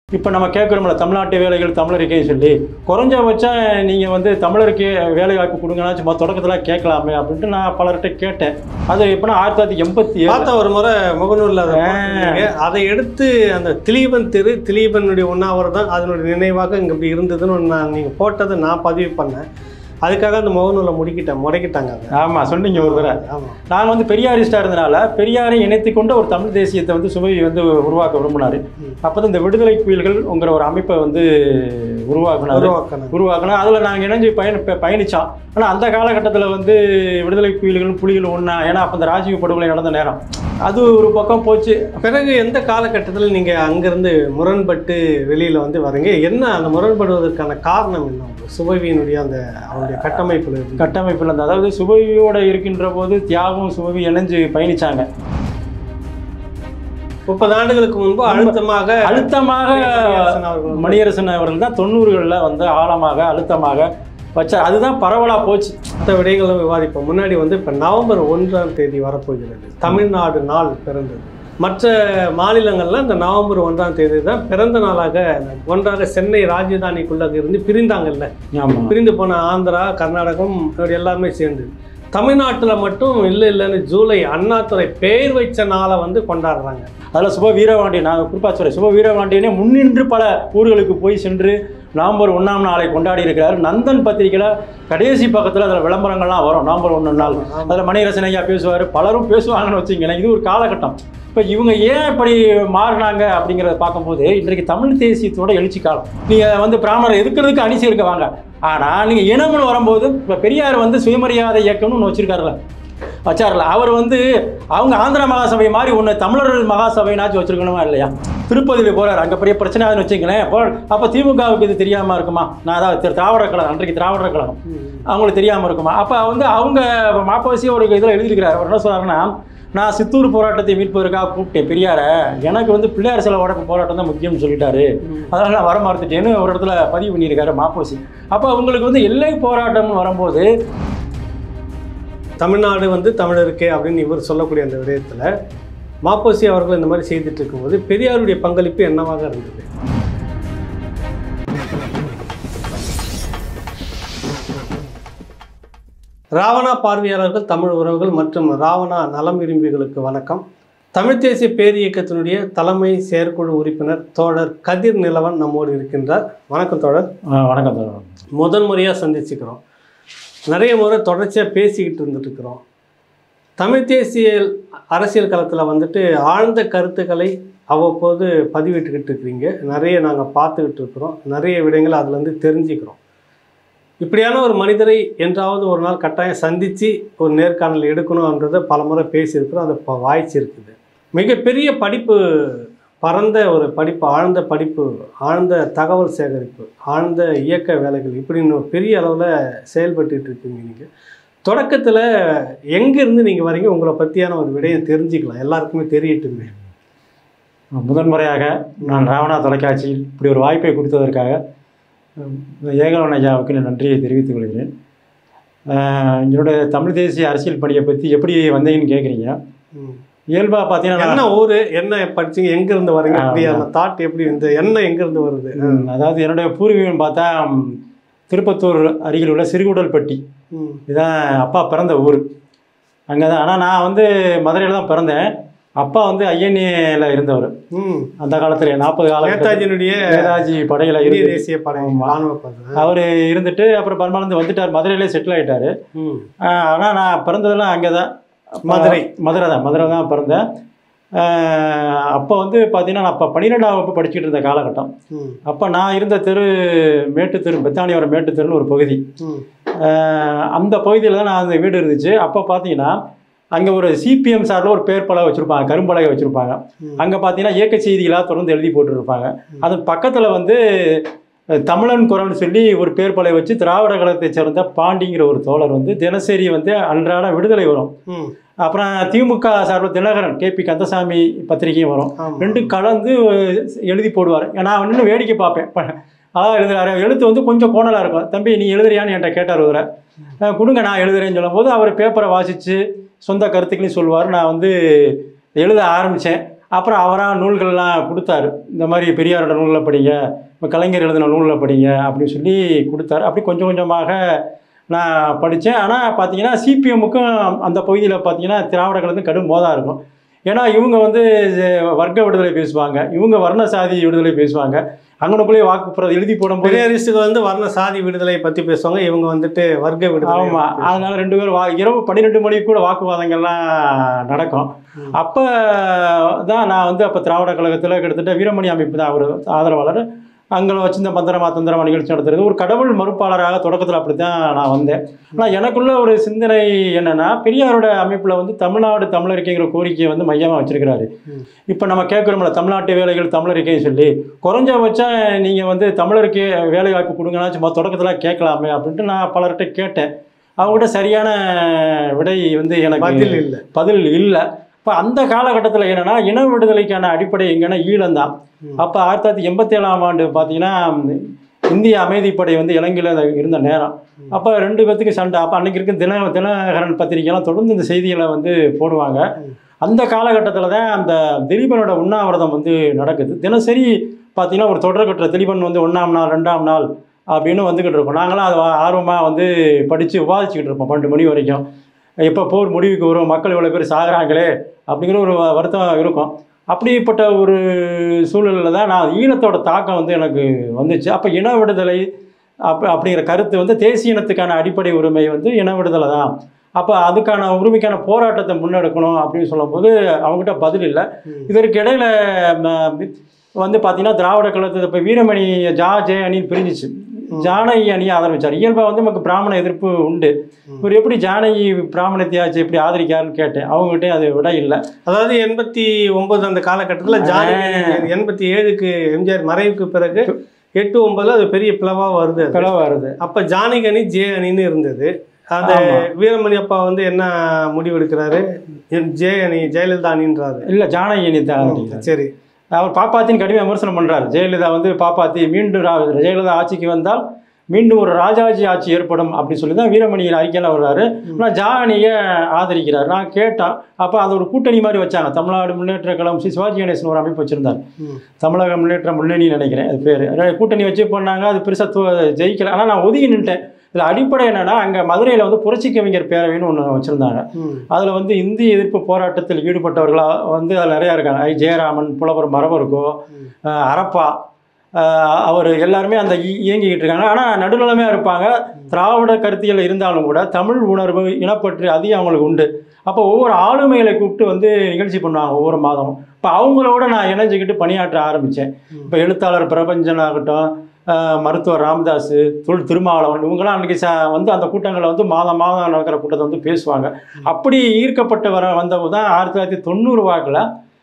இப்போ நம்ம கேட்குறோம்ல தமிழ்நாட்டு வேலைகள் தமிழருக்கே சொல்லி குறைஞ்சபட்சம் நீங்கள் வந்து தமிழருக்கு வேலை வாய்ப்பு கொடுங்கன்னா சும்மா தொடக்கத்தில் கேட்கலாமே அப்படின்ட்டு நான் பலர்கிட்ட கேட்டேன் அது எப்படின்னா ஆயிரத்தி தொள்ளாயிரத்தி எண்பத்தி ஏழு பார்த்தா ஒரு முறை முகநூலில் அதை போட்டிருந்தீங்க. அதை எடுத்து அந்த திலீபன் தெரு திலீபனுடைய உண்ணாவிரதம் தான் அதனுடைய நினைவாக இங்கே இப்படி இருந்ததுன்னு ஒண்ணு நான் நீங்கள் போட்டதை நான் பதிவு பண்ணேன் அதுக்காக அந்த முகநூலை முடிக்கிட்டேன் முடக்கிட்டாங்க அதை ஆமாம் சொன்னீங்க ஒரு தடவை ஆமாம் நான் வந்து பெரியாரிஸ்டாக இருந்தனால பெரியாரை இணைத்து கொண்ட ஒரு தமிழ் தேசியத்தை வந்து சுவை வந்து உருவாக்க விரும்பினார் அப்போ தான் இந்த விடுதலை புயல்கள்ங்கிற ஒரு அமைப்பை வந்து உருவாக்குனாரு உருவாக்கணும் உருவாக்கணும் அதில் நாங்கள் இணைஞ்சு பயணி ப- பயணிச்சோம் ஆனால் அந்த காலகட்டத்தில் வந்து விடுதலை புலிகள் புலிகள் ஒன்றா ஏன்னா அப்போ இந்த ராஜீவ் படுகொலை நடந்த நேரம் அது ஒரு பக்கம் போச்சு பிறகு எந்த காலகட்டத்தில் நீங்கள் அங்கேருந்து முரண்பட்டு வெளியில் வந்து வரீங்க என்ன அந்த முரண்படுவதற்கான காரணம் என்ன உங்க சுபவியினுடைய அந்த அவருடைய கட்டமைப்பில் இருந்து கட்டமைப்பில் இருந்து அதாவது சுபவியோட இருக்கின்ற போது தியாகம் சுபவி இணைஞ்சு பயணிச்சாங்க முப்பது ஆண்டுகளுக்கு முன்பு அழுத்தமாக அழுத்தமாக மணியரசன் அவர்கள் மணியரசன் அவர்கள் தான் தொண்ணூறுகளில் வந்து ஆழமாக அழுத்தமாக வச்சார் அதுதான் பரவலாக போச்சு மற்ற விடயங்களும் விவாதிப்போம் முன்னாடி வந்து இப்போ நவம்பர் ஒன்றாம் தேதி வரப்போகிறது தமிழ்நாடு நாள் பிறந்தது மற்ற மாநிலங்கள்ல இந்த நவம்பர் ஒன்றாம் தேதி தான் பிறந்த நாளாக ஒன்றாக சென்னை ராஜதானிக்குள்ள இருந்து பிரிந்தாங்கல்ல ஆமாம் பிரிந்து போன ஆந்திரா கர்நாடகம் இப்படி எல்லாமே சேர்ந்து தமிழ்நாட்டில் மட்டும் இல்லை இல்லைன்னு ஜூலை அண்ணாதுரை பேர் வச்ச நாளை வந்து கொண்டாடுறாங்க அதில் சுப வீரபாண்டி நான் குறிப்பாக சொல்கிறேன் சுப வீரபாண்டியனே முன்னின்று பல ஊர்களுக்கு போய் சென்று நவம்பர் ஒன்றாம் நாளை கொண்டாடி இருக்கிறார் நந்தன் பத்திரிக்கையில் கடைசி பக்கத்தில் அதில் விளம்பரங்கள்லாம் வரும் நவம்பர் ஒன்று நாள் அதில் மணிரசன் ஐயா பேசுவார் பலரும் பேசுவாங்கன்னு வச்சுங்களேன் இது ஒரு காலகட்டம் இப்போ இவங்க ஏன் இப்படி மாறினாங்க அப்படிங்கிறத பார்க்கும்போது இன்றைக்கு தமிழ் தேசியத்தோட எழுச்சி காலம் நீங்கள் வந்து பிராமணர் எதுக்கிறதுக்கு அணிசி இருக்க வாங்க ஆனால் நீங்கள் இனம்னு வரும்போது இப்போ பெரியார் வந்து சுயமரியாதை இயக்கம்னு ஒன்று வச்சிருக்காருல்ல வச்சார்ல அவர் வந்து அவங்க ஆந்திர மகாசபை மாதிரி ஒன்று தமிழர் மகாசபைனாச்சும் வச்சிருக்கணுமா இல்லையா திருப்பதியில் போகிறார் அங்கே பெரிய பிரச்சனை ஆகுதுன்னு வச்சுங்களேன் போ அப்போ திமுகவுக்கு இது தெரியாமல் இருக்குமா நான் அதாவது திரு திராவிடர் கழகம் அன்றைக்கு திராவிடர் கழகம் அவங்களுக்கு தெரியாமல் இருக்குமா அப்போ வந்து அவங்க மாப்பவசி ஒரு இதில் எழுதியிருக்கிறார் அவர் என்ன சொல்றாருன்னா நான் சித்தூர் போராட்டத்தை மீட்பதற்காக கூப்பிட்டேன் பெரியாரை எனக்கு வந்து பிள்ளையார் சிலை வடக்கு போராட்டம் தான் முக்கியம்னு சொல்லிட்டாரு அதனால நான் வர மறுத்துட்டேன்னு ஒரு இடத்துல பதிவு பண்ணியிருக்காரு மாப்போசி அப்போ அவங்களுக்கு வந்து எல்லை போராட்டம்னு வரும்போது தமிழ்நாடு வந்து தமிழருக்கே அப்படின்னு இவர் சொல்லக்கூடிய அந்த விடயத்தில் மாப்போசி அவர்கள் இந்த மாதிரி செய்துட்டு இருக்கும்போது பெரியாருடைய பங்களிப்பு என்னவாக இருந்தது ராவணா பார்வையாளர்கள் தமிழ் உறவுகள் மற்றும் ராவணா நலம் விரும்பிகளுக்கு வணக்கம் தமிழ் தேசிய பேரியக்கத்தினுடைய தலைமை செயற்குழு உறுப்பினர் தோழர் கதிர் நிலவன் நம்மோடு இருக்கின்றார் வணக்கம் தோழர் ஆ, வணக்கம் தோழர். முதல் முறையாக சந்திச்சுக்கிறோம் நிறைய முறை தொடர்ச்சியாக பேசிக்கிட்டு இருந்துட்டு இருக்கிறோம் தமிழ் தேசிய அரசியல் களத்தில் வந்துட்டு ஆழ்ந்த கருத்துக்களை அவ்வப்போது பதிவிட்டுக்கிட்டு இருக்கிறீங்க நிறைய நாங்கள் பார்த்துக்கிட்டு இருக்கிறோம் நிறைய விடயங்களை அதுலேருந்து தெரிஞ்சுக்கிறோம் இப்படியான ஒரு மனிதரை என்றாவது ஒரு நாள் கட்டாயம் சந்தித்து ஒரு நேர்காணல் எடுக்கணுன்றதை பல முறை பேசியிருக்கிறோம் அது இப்போ வாய்ச்சிருக்குது மிகப்பெரிய படிப்பு பரந்த ஒரு படிப்பு ஆழ்ந்த படிப்பு ஆழ்ந்த தகவல் சேகரிப்பு ஆழ்ந்த இயக்க வேலைகள் இப்படின்னு ஒரு பெரிய அளவில் செயல்பட்டுட்டு இருக்கீங்க நீங்கள் தொடக்கத்தில் எங்கேருந்து நீங்கள் வரீங்க உங்களை பற்றியான ஒரு விடயம் தெரிஞ்சுக்கலாம் எல்லாருக்குமே தெரியட்டுமே முதன்முறையாக நான் ராவணா தொலைக்காட்சியில் இப்படி ஒரு வாய்ப்பை கொடுத்ததற்காக உம், ஏகலவன் ஐயாவுக்கு நான் நன்றியை தெரிவித்துக் கொள்கிறேன் ஆஹ், என்னுடைய தமிழ் தேசிய அரசியல் பணியை பற்றி எப்படி வந்தீங்கன்னு கேட்குறீங்க ம். இயல்பாக பார்த்தீங்கன்னா என்ன நான், ஊர் என்ன படிச்சீங்க எங்கேருந்து வரீங்க அப்படி ஆமா. அந்த தாட் எப்படி இந்த எண்ணம் எங்கேருந்து வருது உம், அதாவது என்னுடைய பூர்வீகம் பார்த்தா உம், திருப்பத்தூர் அருகில் உள்ள சிறுகுடல்பட்டி ம் இதுதான் அப்பா பிறந்த ஊர் அங்கே தான் ஆனால் நான் வந்து மதுரையில் தான் பிறந்தேன் அப்பா வந்து ஐஎன்ஏல இருந்தவர் ம் அந்த காலத்தில் நாற்பது காலகட்டத்தில் நேதாஜியினுடைய நேதாஜி படையில் இந்திய இருந்து தேசிய படை ஆமா. ராணுவ படை அவர் இருந்துட்டு அப்புறம் பர்மானந்து வந்துட்டார் மதுரையிலே செட்டில் ஆயிட்டாரு ம் ஆனால் நான் பிறந்ததெல்லாம் அங்கே தான் மதுரை. மதுரை தான் மதுரை தான் பிறந்தேன் ஆஹ் அப்போ வந்து பார்த்தீங்கன்னா நான் அப்போ பன்னிரெண்டாம் வகுப்பு படிச்சுட்டு இருந்த காலகட்டம் ம் அப்போ நான் இருந்த தெரு மேட்டு தெரு பெத்தானியோட மேட்டு தெருன்னு ஒரு பகுதி ம் ஆஹ் அந்த பகுதியில் தான் நான் அந்த வீடு இருந்துச்சு அப்போ பார்த்தீங்கன்னா அங்கே ஒரு சிபிஎம் சார்பில் ஒரு பேர் பலகை வச்சுருப்பாங்க கரும்பலகை வச்சுருப்பாங்க ம். அங்கே பார்த்தீங்கன்னா இயக்க செய்திகளாக தொடர்ந்து எழுதி போட்டுருப்பாங்க அது பக்கத்தில் வந்து அஹ், தமிழன் குரல்னு சொல்லி ஒரு பேர் பலகை வச்சு திராவிட கழகத்தை சேர்ந்த பாண்டிங்கிற ஒரு தோழர் வந்து தினசரி வந்து அன்றாட விடுதலை வரும் ம் அப்புறம் திமுக சார்பில் தினகரன் கேபி கந்தசாமி பத்திரிகையும் வரும் ஆமா. ரெண்டும் கலந்து அஹ், எழுதி போடுவார் நான் இன்னும் வேடிக்கை பார்ப்பேன் ப- அதான் எழுதுறாரு எழுத்து வந்து கொஞ்சம் கோணலாக இருக்கும் தம்பி நீ எழுதுறியான்னு என்கிட்ட கேட்டார் ஒரு தடவை. அஹ், கொடுங்க நான் எழுதுறேன்னு சொல்லும்போது அவர் பேப்பரை வாசித்து சொந்த கருத்துக்களையும் சொல்லுவார் நான் வந்து எழுத ஆரம்பித்தேன் அப்புறம் அவராக நூல்கள்லாம் கொடுத்தாரு இந்த மாதிரி பெரியாரோட நூல்களை படிங்க இப்போ கலைஞர் எழுதின நூல்களை படிங்க அப்படின்னு சொல்லி கொடுத்தாரு அப்படி கொஞ்சம் கொஞ்சமாக நான் படித்தேன் ஆனால் பார்த்தீங்கன்னா சிபிஎம்முக்கும் அந்த பகுதியில் பார்த்தீங்கன்னா திராவிட கலந்து கடும் மோதா இருக்கும் ஏன்னா இவங்க வந்து வர்க்க விடுதலை பேசுவாங்க இவங்க வர்ண சாதி விடுதலை பேசுவாங்க அங்கனுக்குள்ளேயே வாக்கு எழுதி போடும்போது பெரியாரிஸ்டுகள் வந்து வர்ண சாதி விடுதலை பத்தி பேசுவாங்க இவங்க வந்துட்டு வர்க்க விடுதலை ஆமா அதனால ரெண்டு பேரும் வா இரவு பன்னிரெண்டு மணிக்கு கூட வாக்குவாதங்கள்லாம் நடக்கும் ம். அப்போ தான் நான் வந்து அப்போ திராவிட கழகத்தில் கிட்டத்தட்ட வீரமணி அமைப்பு தான் அவர் ஆதரவாளர் அங்கே வச்சிருந்த பத்திரமா தந்திரமா நிகழ்ச்சி நடத்துறது ஒரு கடவுள் மறுப்பாளராக தொடக்கத்தில் அப்படி தான் நான் வந்தேன் ஆனால் எனக்குள்ள ஒரு சிந்தனை என்னன்னா பெரியாரோட அமைப்பில் வந்து தமிழ்நாடு தமிழறிக்கைங்கிற கோரிக்கையை வந்து மையமாக வச்சிருக்கிறாரு ம். இப்போ நம்ம கேட்குறோம்ல தமிழ்நாட்டு வேலைகள் தமிழறிக்கைன்னு சொல்லி குறைஞ்சபட்சம் நீங்கள் வந்து தமிழருக்கு வேலை வாய்ப்பு கொடுங்கன்னா சும்மா தொடக்கத்தில் கேட்கலாமே அப்படின்ட்டு நான் பலர்கிட்ட கேட்டேன் அவங்ககிட்ட சரியான விடை வந்து எனக்கு பதில் இல்லை பதில் இல்லை இப்போ அந்த காலகட்டத்தில் என்னன்னா இன விடுதலைக்கான அடிப்படை எங்கன்னா ஈழம்தான் ம். அப்போ ஆயிரத்தி தொள்ளாயிரத்தி எண்பத்தி ஏழாம் ஆண்டு பார்த்தீங்கன்னா இந்திய அமைதிப்படை வந்து இலங்கையில் இருந்த நேரம் ம். அப்போ ரெண்டு பேத்துக்கு சண்டை அப்போ அன்னைக்கு இருக்க தின தினகரன் பத்திரிகைலாம் தொடர்ந்து இந்த செய்திகளை வந்து போடுவாங்க ம். அந்த காலகட்டத்தில் தான் அந்த திலீபனோட உண்ணாவிரதம் வந்து நடக்குது தினசரி பார்த்தீங்கன்னா ஒரு தொடர்கட்டுற திலீபன் வந்து ஒன்றாம் நாள் ரெண்டாம் நாள் அப்படின்னு வந்துக்கிட்டு இருக்கோம் நாங்களாம் அதை ஆர்வமாக வந்து படித்து விவாதிச்சுக்கிட்டு இருப்போம் பன்னெண்டு மணி வரைக்கும் எப்போ போர் முடிவுக்கு வரும் மக்கள் இவ்வளோ பேர் சாகுறாங்களே அப்படிங்கிற ஒரு வ- வருத்தம் இருக்கும் அப்படிப்பட்ட ஒரு சூழலில் தான் நான் ஈழத்தோட தாக்கம் வந்து எனக்கு வந்துச்சு அப்போ இன விடுதலை அப் அப்படிங்கிற கருத்து வந்து தேசிய இனத்துக்கான அடிப்படை உரிமை வந்து இன விடுதலை தான் அப்போ அதுக்கான உரிமைக்கான போராட்டத்தை முன்னெடுக்கணும் அப்படின்னு சொல்லும்போது அவங்ககிட்ட பதில் இல்லை ம். இதற்கு இடையில ம, வந்து பார்த்தீங்கன்னா திராவிட கழகத்தில் இப்போ வீரமணி ஜா ஜெய அணின்னு பிரிஞ்சிச்சு ம். ஜானகி அணியை ஆதரிச்சார் இயல்பாக வந்து நமக்கு பிராமண எதிர்ப்பு உண்டு ம். இவர் எப்படி ஜானகி பிராமணத்தையாச்சு எப்படி ஆதரிக்காருன்னு கேட்டேன் அவங்ககிட்ட அது விட இல்லை அதாவது எண்பத்தி ஒன்பது அந்த காலகட்டத்தில் ஜானகி எண்பத்தி ஏழுக்கு எம்ஜிஆர் மறைவுக்கு பிறகு எட்டு ஒன்பதுல அது பெரிய பிளவா வருது அது. பிளவு வருது அப்ப ஜானகி அணி ஜே அணின்னு இருந்தது அந்த ஆமா. வீரமணி அப்பா வந்து என்ன முடிவெடுக்கிறாரு ஜே அணி ஜெயலலிதா அணின்றாரு இல்லை ஜானகி அணி தான் ஆதரிக்கிறார். சரி அவர் பாப்பாத்தின் கடுமையாக விமர்சனம் பண்றாரு ஜெயலலிதா வந்து பாப்பாத்தி மீண்டும் ரா- ஜெயலலிதா ஆட்சிக்கு வந்தால் மீண்டும் ஒரு ராஜாஜி ஆட்சி ஏற்படும் அப்படின்னு சொல்லி தான் வீரமணியின் அறிக்கையில் வர்றாரு ஆனால் ஜானியை ஆதரிக்கிறார் நான் கேட்டேன் அப்போ அது ஒரு கூட்டணி மாதிரி வச்சாங்க தமிழ்நாடு முன்னேற்ற கழகம் ஸ்ரீ சிவாஜி கணேசன் ஒரு அமைப்பு வச்சிருந்தார் ம். தமிழக முன்னேற்ற முன்னணி நினைக்கிறேன் அது பேர் கூட்டணி வச்சு பண்ணாங்க அது பெருசாக ஜெயிக்கல ஆனால் நான் ஒதுங்கி நின்ட்டேன் இதில் அடிப்படை என்னன்னா அங்கே மதுரையில் வந்து புரட்சி கவிஞர் பேரவைன்னு ஒன்று வச்சுருந்தாங்க ம். அதில் வந்து இந்திய எதிர்ப்பு போராட்டத்தில் ஈடுபட்டவர்களாக வந்து அதில் நிறையா இருக்காங்க ஐ ஜெயராமன் புலவர் மரபருக்கோ ம். அஹ் அரப்பா அஹ் அவர் எல்லாருமே அந்த இ- இயங்கிக்கிட்டு இருக்காங்க ஆனால் நடுநிலைமையாக இருப்பாங்க திராவிட கருத்தியல் இருந்தாலும் கூட தமிழ் உணர்வு இனப்பற்று அதிகம் அவங்களுக்கு உண்டு அப்போ ஒவ்வொரு ஆளுமைகளை கூப்பிட்டு வந்து நிகழ்ச்சி பண்ணுவாங்க ஒவ்வொரு மாதமும் இப்போ அவங்களோட நான் இணைஞ்சிக்கிட்டு பணியாற்ற ஆரம்பித்தேன் ம். இப்போ எழுத்தாளர் பிரபஞ்சன் ஆகட்டும் அஹ் மருத்துவர் ராமதாஸ் தொல் திருமாவளவன் இவங்கெல்லாம் அன்றைக்கி ச வந்து அந்த கூட்டங்களை வந்து மாதம் மாதம் நடக்கிற கூட்டத்தை வந்து பேசுவாங்க அப்படி ஈர்க்கப்பட்டு வர வந்தவங்க தான் ஆயிரத்தி தொள்ளாயிரத்தி தொண்ணூறு வாக்கில்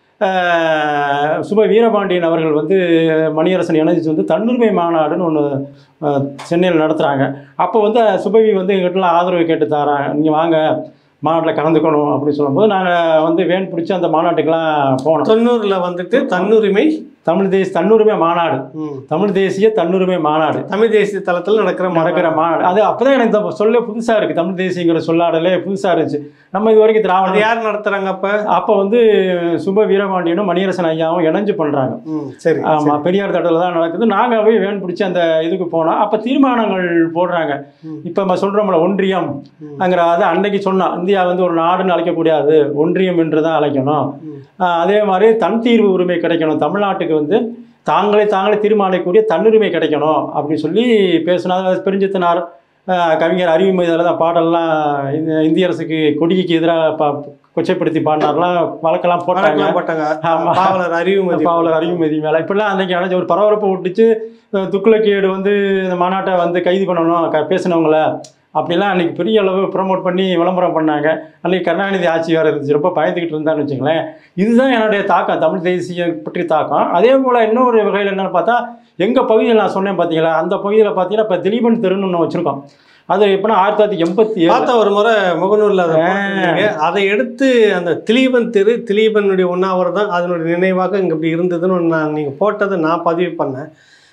சுப வீரபாண்டியன் அவர்கள் வந்து மணியரசன் இணைஞ்சு வந்து தன்னுரிமை மாநாடுன்னு ஒன்று சென்னையில் நடத்துகிறாங்க அப்போ வந்து சுபவி வந்து எங்கிட்டலாம் ஆதரவு கேட்டு தராங்க நீங்கள் வாங்க மாநாட்டில் கலந்துக்கணும் அப்படின்னு சொல்லும்போது நாங்கள் வந்து வேன் பிடிச்சி அந்த மாநாட்டுக்கெல்லாம் போனோம் தொண்ணூறுல வந்துட்டு தன்னுரிமை தமிழ் தேசிய தன்னுரிமை மாநாடு ம். தமிழ் தேசிய தன்னுரிமை மாநாடு தமிழ் தேசிய தளத்தில் நடக்கிற நடக்கிற மாநாடு அது அப்பதான் எனக்கு இந்த சொல்ல புதுசா இருக்கு தமிழ் தேசியங்கிற சொல்லாடலே புதுசா இருந்துச்சு நம்ம இது வரைக்கும் அது திராவிட யார் நடத்துறாங்க அப்ப அப்போ வந்து சுப வீரபாண்டியனும் மணியரசன் ஐயாவும் இணைஞ்சு பண்றாங்க ம், சரி ஆமா பெரியார் தட்டத்தில் தான் நடக்குது நாங்க போய் வேன் பிடிச்சி அந்த இதுக்கு போனோம் அப்ப தீர்மானங்கள் போடுறாங்க ம். இப்ப நம்ம சொல்றோம்ல ஒன்றியம் ம். அங்கிற அது அன்னைக்கு சொன்னோம் இந்தியா வந்து ஒரு நாடுன்னு அழைக்கக்கூடாது ஒன்றியம் என்று தான் அழைக்கணும் ம். ஆஹ் அதே மாதிரி தன் தீர்வு உரிமை கிடைக்கணும் தமிழ்நாட்டுக்கு வந்து தாங்களே தாங்களே தீர்மானிக்கக்கூடிய தன்னுரிமை கிடைக்கணும் அப்படின்னு சொல்லி பேசினா பெருஞ்சித்தனார் ஆஹ் கவிஞர் அறிவுமை இதில் தான் பாடல்லாம் இந்த இந்திய அரசுக்கு கொடிக்கு எதிராக பா கொச்சைப்படுத்தி பாடினார்லாம் வழக்கெல்லாம் போட்டாங்க வழக்கெல்லாம் போட்டாங்க ஆமா. பாவலர் அறிவுமதி பாவலர் அறிவுமதி மேலே இப்படிலாம் அன்னைக்கு அடைஞ்ச ஒரு பரபரப்பை விட்டுச்சு அஹ் துக்குலக்கேடு வந்து இந்த மாநாட்டை வந்து கைது பண்ணணும் க பேசினவங்கள அப்படிலாம் அன்னைக்கு பெரிய அளவு ப்ரமோட் பண்ணி விளம்பரம் பண்ணாங்க அன்னைக்கு கருணாநிதி ஆட்சி வேறு இருந்துச்சு ரொம்ப பயந்துக்கிட்டு இருந்தான்னு வச்சுங்களேன் இதுதான் என்னுடைய தாக்கம் தமிழ் தேசிய பற்றி தாக்கம் அதே போல் இன்னொரு வகையில் என்னென்னு பார்த்தா எங்கள் பகுதியில் நான் சொன்னேன் பார்த்தீங்களா அந்த பகுதியில் பார்த்தீங்கன்னா இப்போ திலீபன் தெருன்னு ஒன்று வச்சுருக்கோம் அது எப்படின்னா ஆயிரத்தி தொள்ளாயிரத்தி எண்பத்தி ஏழு பார்த்த ஒரு முறை முகநூல்ல அதை போட்டிருந்தீங்க. அதை எடுத்து அந்த திலீபன் திரு திலீபனுடைய உண்ணாவிரதம் அதனுடைய நினைவாக இங்க இப்படி இருந்ததுன்னு ஒண்ணு நான் நீங்க போட்டதை நான் பதிவு பண்ணேன்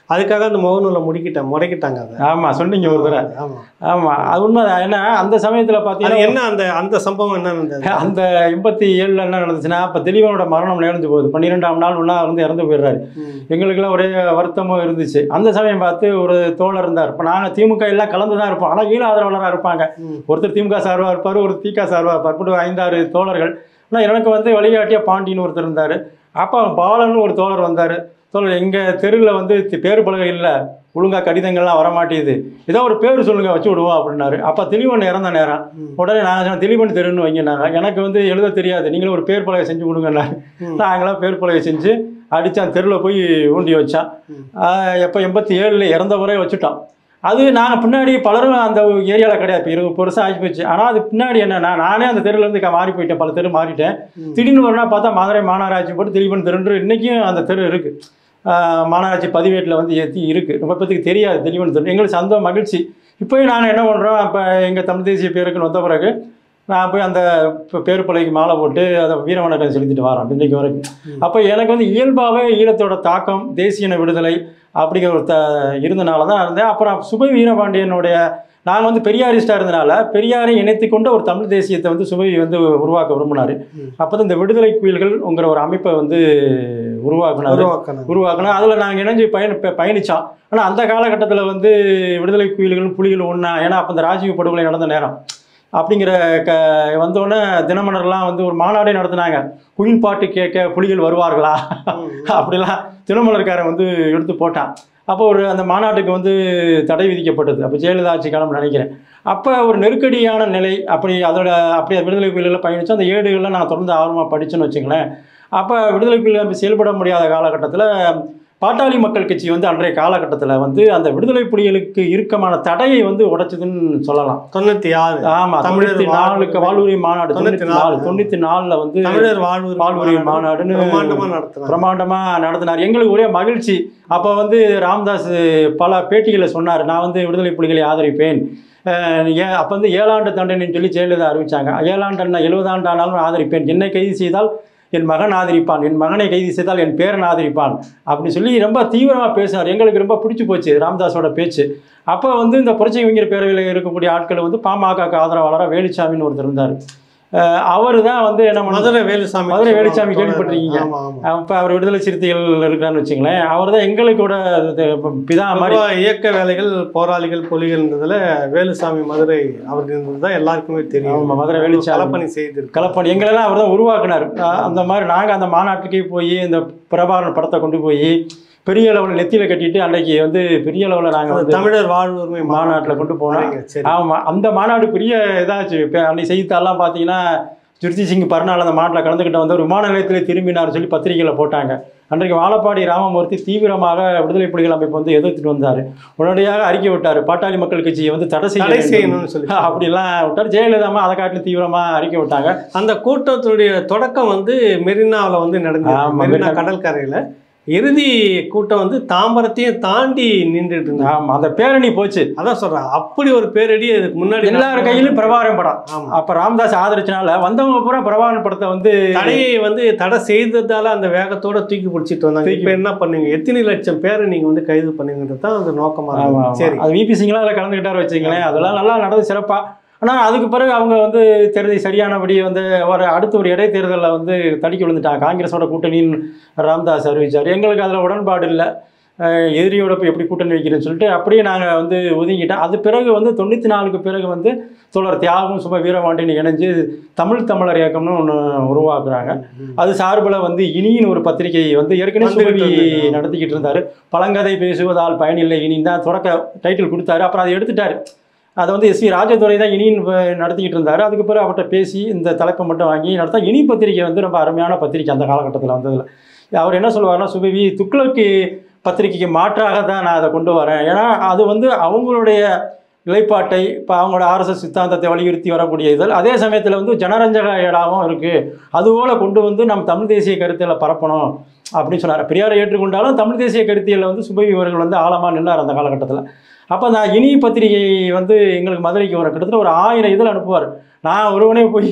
அதுக்காக அந்த முகநூலை முடிக்கிட்டேன் முடக்கிட்டாங்க அதை ஆமாம் சொன்னீங்க ஒரு தடவை ஆமாம் ஆமாம் அது உண்மைதான் ஏன்னா அந்த சமயத்தில் அது பார்த்தீங்கன்னா என்ன அந்த அந்த சம்பவம் என்ன நடந்தது அந்த எண்பத்தி ஏழில் என்ன நடந்துச்சுன்னா இப்போ திலீபனோட மரணம் நேர்ந்து போகுது பன்னிரெண்டாம் நாள் ஒன்றா வந்து இறந்து போயிடுறாரு ம். எங்களுக்கெல்லாம் ஒரே வருத்தமும் இருந்துச்சு அந்த சமயம் பார்த்து ஒரு தோழர் இருந்தார் இப்போ நாங்கள் திமுக எல்லாம் கலந்து தான் இருப்போம் ஆனால் ஈழ ஆதரவாளராக இருப்பாங்க ம். ஒருத்தர் திமுக சார்பாக இருப்பார் ஒரு திக சார்பாக இருப்பார் இப்படி ஐந்தாறு தோழர்கள் ஆனால் எனக்கு வந்து வழிகாட்டியாக பாண்டின்னு ஒருத்தர் இருந்தார் அப்போ பாலன்னு ஒரு தோழர் வந்தார் தோழர் எங்கள் தெருவில் வந்து தி- பேரு பலகை இல்லை ஒழுங்காக கடிதங்கள்லாம் வரமாட்டேங்குது ஏதோ ஒரு பேர் சொல்லுங்க வச்சு விடுவோம் அப்படின்னாரு அப்போ திலீபன் இறந்த நேரம் ம். உடனே நான் சொன்னேன், திலீபன் தெருன்னு வைங்கன்னாங்க எனக்கு வந்து எழுத தெரியாது நீங்களும் ஒரு பேர் பலகை செஞ்சு கொடுங்கன்னாரு ம். நாங்களாம் பேர் பலகை செஞ்சு அடித்தான் தெருவில் போய் ஊண்டி வச்சான் ம். எப்போ எண்பத்தி ஏழில் இறந்த முறை வச்சுட்டோம் அது நாங்கள் பின்னாடி பலரும் அந்த ஏரியாவில் கிடையாது இப்போ இருபது வருஷம் ஆகி போச்சு ஆனால் அது பின்னாடி என்னன்னா நானே அந்த தெருலேருந்து மாறி போயிட்டேன் பல தெரு மாறிட்டேன் ம். திடீர்னு ஒரு நாள் பார்த்தா மதுரை மாநகராட்சி போட்டு திலீபன் தெருன்று இன்றைக்கும் அந்த தெரு இருக்குது மாநகராட்சி பதிவேட்டில் வந்து ஏற்றி இருக்குது ரொம்ப பேத்துக்கு தெரியாது திலீபன் தெரு எங்களுக்கு சந்த மகிழ்ச்சி இப்போயும் நாங்கள் என்ன பண்ணுறோம் இப்போ எங்கள் தமிழ் தேசிய பேருக்குன்னு வந்த பிறகு நான் போய் அந்த பே- பேரு பலகைக்கு மாலை போட்டு அதை வீரவணக்கம் செலுத்திட்டு வரேன் இன்றைக்கு வரைக்கும் ம். அப்போ எனக்கு வந்து இயல்பாகவே ஈழத்தோட தாக்கம் தேசியன விடுதலை அப்படிங்கிற ஒரு த இருந்தனால தான் இருந்தேன் அப்புறம் சுபை வீரபாண்டியனுடைய நான் வந்து பெரியாரிஸ்டாக இருந்தனால பெரியாரை இணைத்து கொண்ட ஒரு தமிழ் தேசியத்தை வந்து சுபை வந்து உருவாக்க விரும்பினார் ம். அப்போ தான் இந்த விடுதலை குயில்கள்ங்கிற ஒரு அமைப்பை வந்து உருவாக்குனாரு உருவாக்கணும் உருவாக்கணும் அதில் நாங்கள் இணைஞ்சு பயண ப- பயணிச்சோம் ஆனால் அந்த காலகட்டத்தில் வந்து விடுதலை குயில்களும் புலிகளும் ஒன்றா ஏன்னா அப்போ இந்த ராஜீவ் படுகொலை நடந்த நேரம் அப்படிங்கிற க வந்தோடனே தினமலர்லாம் வந்து ஒரு மாநாடே நடத்துனாங்க குயில் பாட்டு கேட்க புலிகள் வருவார்களா ம். அப்படிலாம் தினமலர்காரன் வந்து எடுத்து போட்டான் அப்போ ஒரு அந்த மாநாட்டுக்கு வந்து தடை விதிக்கப்பட்டது அப்போ ஜெயலலிதா ஆட்சி காலம் நினைக்கிறேன் அப்போ ஒரு நெருக்கடியான நிலை அப்படி அதோட அப்படியே விடுதலை புலிகளில் பயணித்தோம் அந்த ஏடுகள்லாம் நான் தொடர்ந்து ஆர்வமாக படித்தேன்னு வச்சுங்களேன் அப்போ விடுதலை புலிகள் அப்படி செயல்பட முடியாத காலகட்டத்தில் பாட்டாளி மக்கள் கட்சி வந்து அன்றைய காலகட்டத்தில் வந்து அந்த விடுதலை புலிகளுக்கு இறுக்கமான தடையை வந்து உடைச்சதுன்னு சொல்லலாம் தொண்ணூத்தி ஆறு ஆமா தமிழர் தொண்ணூத்தி நாலுக்கு வாழ்வுரி மாநாடு தொண்ணூத்தி தொண்ணூத்தி நாலு நாலு. தொண்ணூத்தி நாலுல வந்து தமிழர் வாழ்வு வாழ்வுரி மாநாடுன்னு பிரம்மாண்டமா நடத்துறாங்க பிரம்மாண்டமா நடத்தினார் எங்களுக்கு ஒரே மகிழ்ச்சி அப்போ வந்து ராமதாஸ் பல பேட்டிகளை சொன்னார் நான் வந்து விடுதலை புலிகளை ஆதரிப்பேன் அஹ் ஏன் அப்போ வந்து ஏழாண்டு தண்டனைன்னு சொல்லி ஜெயலலிதா அறிவிச்சாங்க ஏழாண்டு என்ன எழுபதாண்டு ஆனாலும் ஆதரிப்பேன் என்னை கைது செய்தால் என் மகன் ஆதரிப்பான் என் மகனை கைது செய்தால் என் பேரன் ஆதரிப்பான் அப்படி சொல்லி ரொம்ப தீவிரமாக பேசினார் எங்களுக்கு ரொம்ப பிடிச்சி போச்சு ராமதாஸோட பேச்சு அப்போ வந்து இந்த புரட்சி கவிஞர் பேரவையில் இருக்கக்கூடிய ஆட்கள் வந்து பாமகக்கு ஆதரவாளராக வேலுச்சாமின்னு ஒருத்தர் இருந்தார் அவர் தான் வந்து என்ன பண்ணாரு மதுரை வேலுசாமி மதுரை வேலுச்சாமி கேள்விப்பட்டிருக்கீங்க. ஆமா ஆமா இப்போ அவர் விடுதலை சிறுத்தைகள் இருக்கிறான்னு வச்சுங்களேன் அவர் தான் எங்களுக்கூட இது பிதா மாதிரி பொதுவா இயக்க வேலைகள் போராளிகள் புலிகள்ன்றதுல வேலுசாமி மதுரை அவருக்கு தான் எல்லாருக்குமே தெரியும் ஆமா, மதுரை வேலுச்சாமி. கலப்பணி செய்திருக்கு கலப்பணி எங்களெல்லாம் அவர் தான் உருவாக்குனார் அஹ் அந்த மாதிரி நாங்கள் அந்த மாநாட்டுக்கே போய் இந்த பிரபாகரன் படத்தை கொண்டு போய் பெரிய அளவில் நெத்தியில் கட்டிட்டு அன்றைக்கு வந்து பெரிய அளவில் நாங்கள் வந்து தமிழர் வாழ்வு உரிமை மாநாட்டில் கொண்டு போனோம் சரிங்க, சரி ஆமாம் அந்த மாநாடு பெரிய இதாச்சு இப்போ அன்னைக்கு செய்தித்தாள்லாம் பார்த்தீங்கன்னா சுர்ஜி சிங் பர்னால் அந்த மாநாட்டில் கலந்துக்கிட்ட வந்து ஒரு விமான நிலையத்திலே திரும்பினார் சொல்லி பத்திரிகையில் போட்டாங்க அன்றைக்கு வாழப்பாடி ராமமூர்த்தி தீவிரமாக விடுதலை புலிகள் அமைப்பு வந்து எதிர்த்துட்டு வந்தார் உடனடியாக அறிக்கை விட்டார் பாட்டாளி மக்கள் கட்சியை வந்து தடை செய்ய தடை வேண்டும். செய்யணும்னு சொல்லி அப்படிலாம் விட்டார் ஜெயலலிதாமா அதை காட்டிலும் தீவிரமாக அறிக்கை விட்டாங்க அந்த கூட்டத்துடைய தொடக்கம் வந்து மெரினாவில் வந்து நடந்தது ஆமா, மெரினா மெரினா. கடற்கரையில இறுதி கூட்டம் வந்து தாம்பரத்தையும் தாண்டி நின்றுட்டு இருந்தாங்க ஆமாம் அந்த பேரணி போச்சு அதான் சொல்றேன் அப்படி ஒரு பேரடி அதுக்கு முன்னாடி எல்லார் கையிலும் பிரபாகரன் படம் ஆமா அப்போ ராமதாஸ் ஆதரிச்சனால வந்தவங்க பூரா பிரபாகரன் படத்தை வந்து தடையை வந்து தடை செய்ததால அந்த வேகத்தோட தூக்கி பிடிச்சிட்டு வந்தாங்க தூக்கி- இப்ப என்ன பண்ணுங்க எத்தனை லட்சம் பேரை நீங்க வந்து கைது பண்ணுங்கிறது தான் அந்த நோக்கமா ஆமா, இருக்கு ஆமா. சரி அது விபி சிங்லாம் அதில் கலந்துக்கிட்டாரு வச்சுங்களேன் அதெல்லாம் நல்லா நடந்து சிறப்பா ஆனால் அதுக்கு பிறகு அவங்க வந்து தெரிஞ்சு சரியானபடி வந்து ஒரு அடுத்த ஒரு இடைத்தேர்தலில் வந்து தடுக்கி விழுந்துட்டாங்க காங்கிரஸோட கூட்டணின்னு ராமதாஸ் அறிவிச்சார் எங்களுக்கு அதில் உடன்பாடு இல்லை அஹ் எதிரியோட போய் எப்படி கூட்டணி வைக்கிறேன்னு சொல்லிட்டு அப்படியே நாங்கள் வந்து ஒதுங்கிட்டோம் அது பிறகு வந்து தொண்ணூற்றி நாலுக்கு பிறகு வந்து தோழர் தியாகம் சுப வீரபாண்டியன் இணைஞ்சு தமிழ் தமிழர் இயக்கம்னு ஒன்று உருவாக்குறாங்க அது சார்பில் வந்து இனியின் ஒரு பத்திரிகை வந்து ஏற்கனவே வந்துகிட்டு சுபவி இருந்தது. நடத்திக்கிட்டு இருந்தார் பழங்கதை பேசுவதால் பயனில்லை இனின்னு தான் தொடக்க டைட்டில் கொடுத்தாரு அப்புறம் அதை எடுத்துட்டாரு அதை வந்து எஸ்வி ராஜதுரை தான் இனியின் வ- நடத்திக்கிட்டு இருந்தார் அதுக்கு பிறகு அவர்கிட்ட பேசி இந்த தலைப்பை மட்டும் வாங்கி நடத்தா இனி பத்திரிகை வந்து ரொம்ப அருமையான பத்திரிக்கை அந்த காலகட்டத்தில் வந்ததில் அவர் என்ன சொல்லுவாருன்னா சுபவி துக்ளக்கு பத்திரிக்கைக்கு மாற்றாக தான் நான் அதை கொண்டு வரேன் ஏன்னா அது வந்து அவங்களுடைய நிலைப்பாட்டை இப்போ அவங்களோட ஆர்எஸ்எஸ் சித்தாந்தத்தை வலியுறுத்தி வரக்கூடிய இதழ் அதே சமயத்தில் வந்து ஜனரஞ்சக ஏடாவும் இருக்குது அதுபோல் கொண்டு வந்து நம்ம தமிழ் தேசிய கருத்தியலை பரப்பணும் அப்படின்னு சொன்னார் பெரியாரை ஏற்றுக்கொண்டாலும் தமிழ் தேசிய கருத்தியலில் வந்து சுபவி அவர்கள் வந்து ஆழமாக நின்னார் அந்த காலகட்டத்தில் அப்போ நான் இனி பத்திரிகை வந்து எங்களுக்கு மதுரைக்கு வர கிட்டத்தட்ட ஒரு ஆயிரம் இதில் அனுப்புவார் நான் ஒருவனே போய்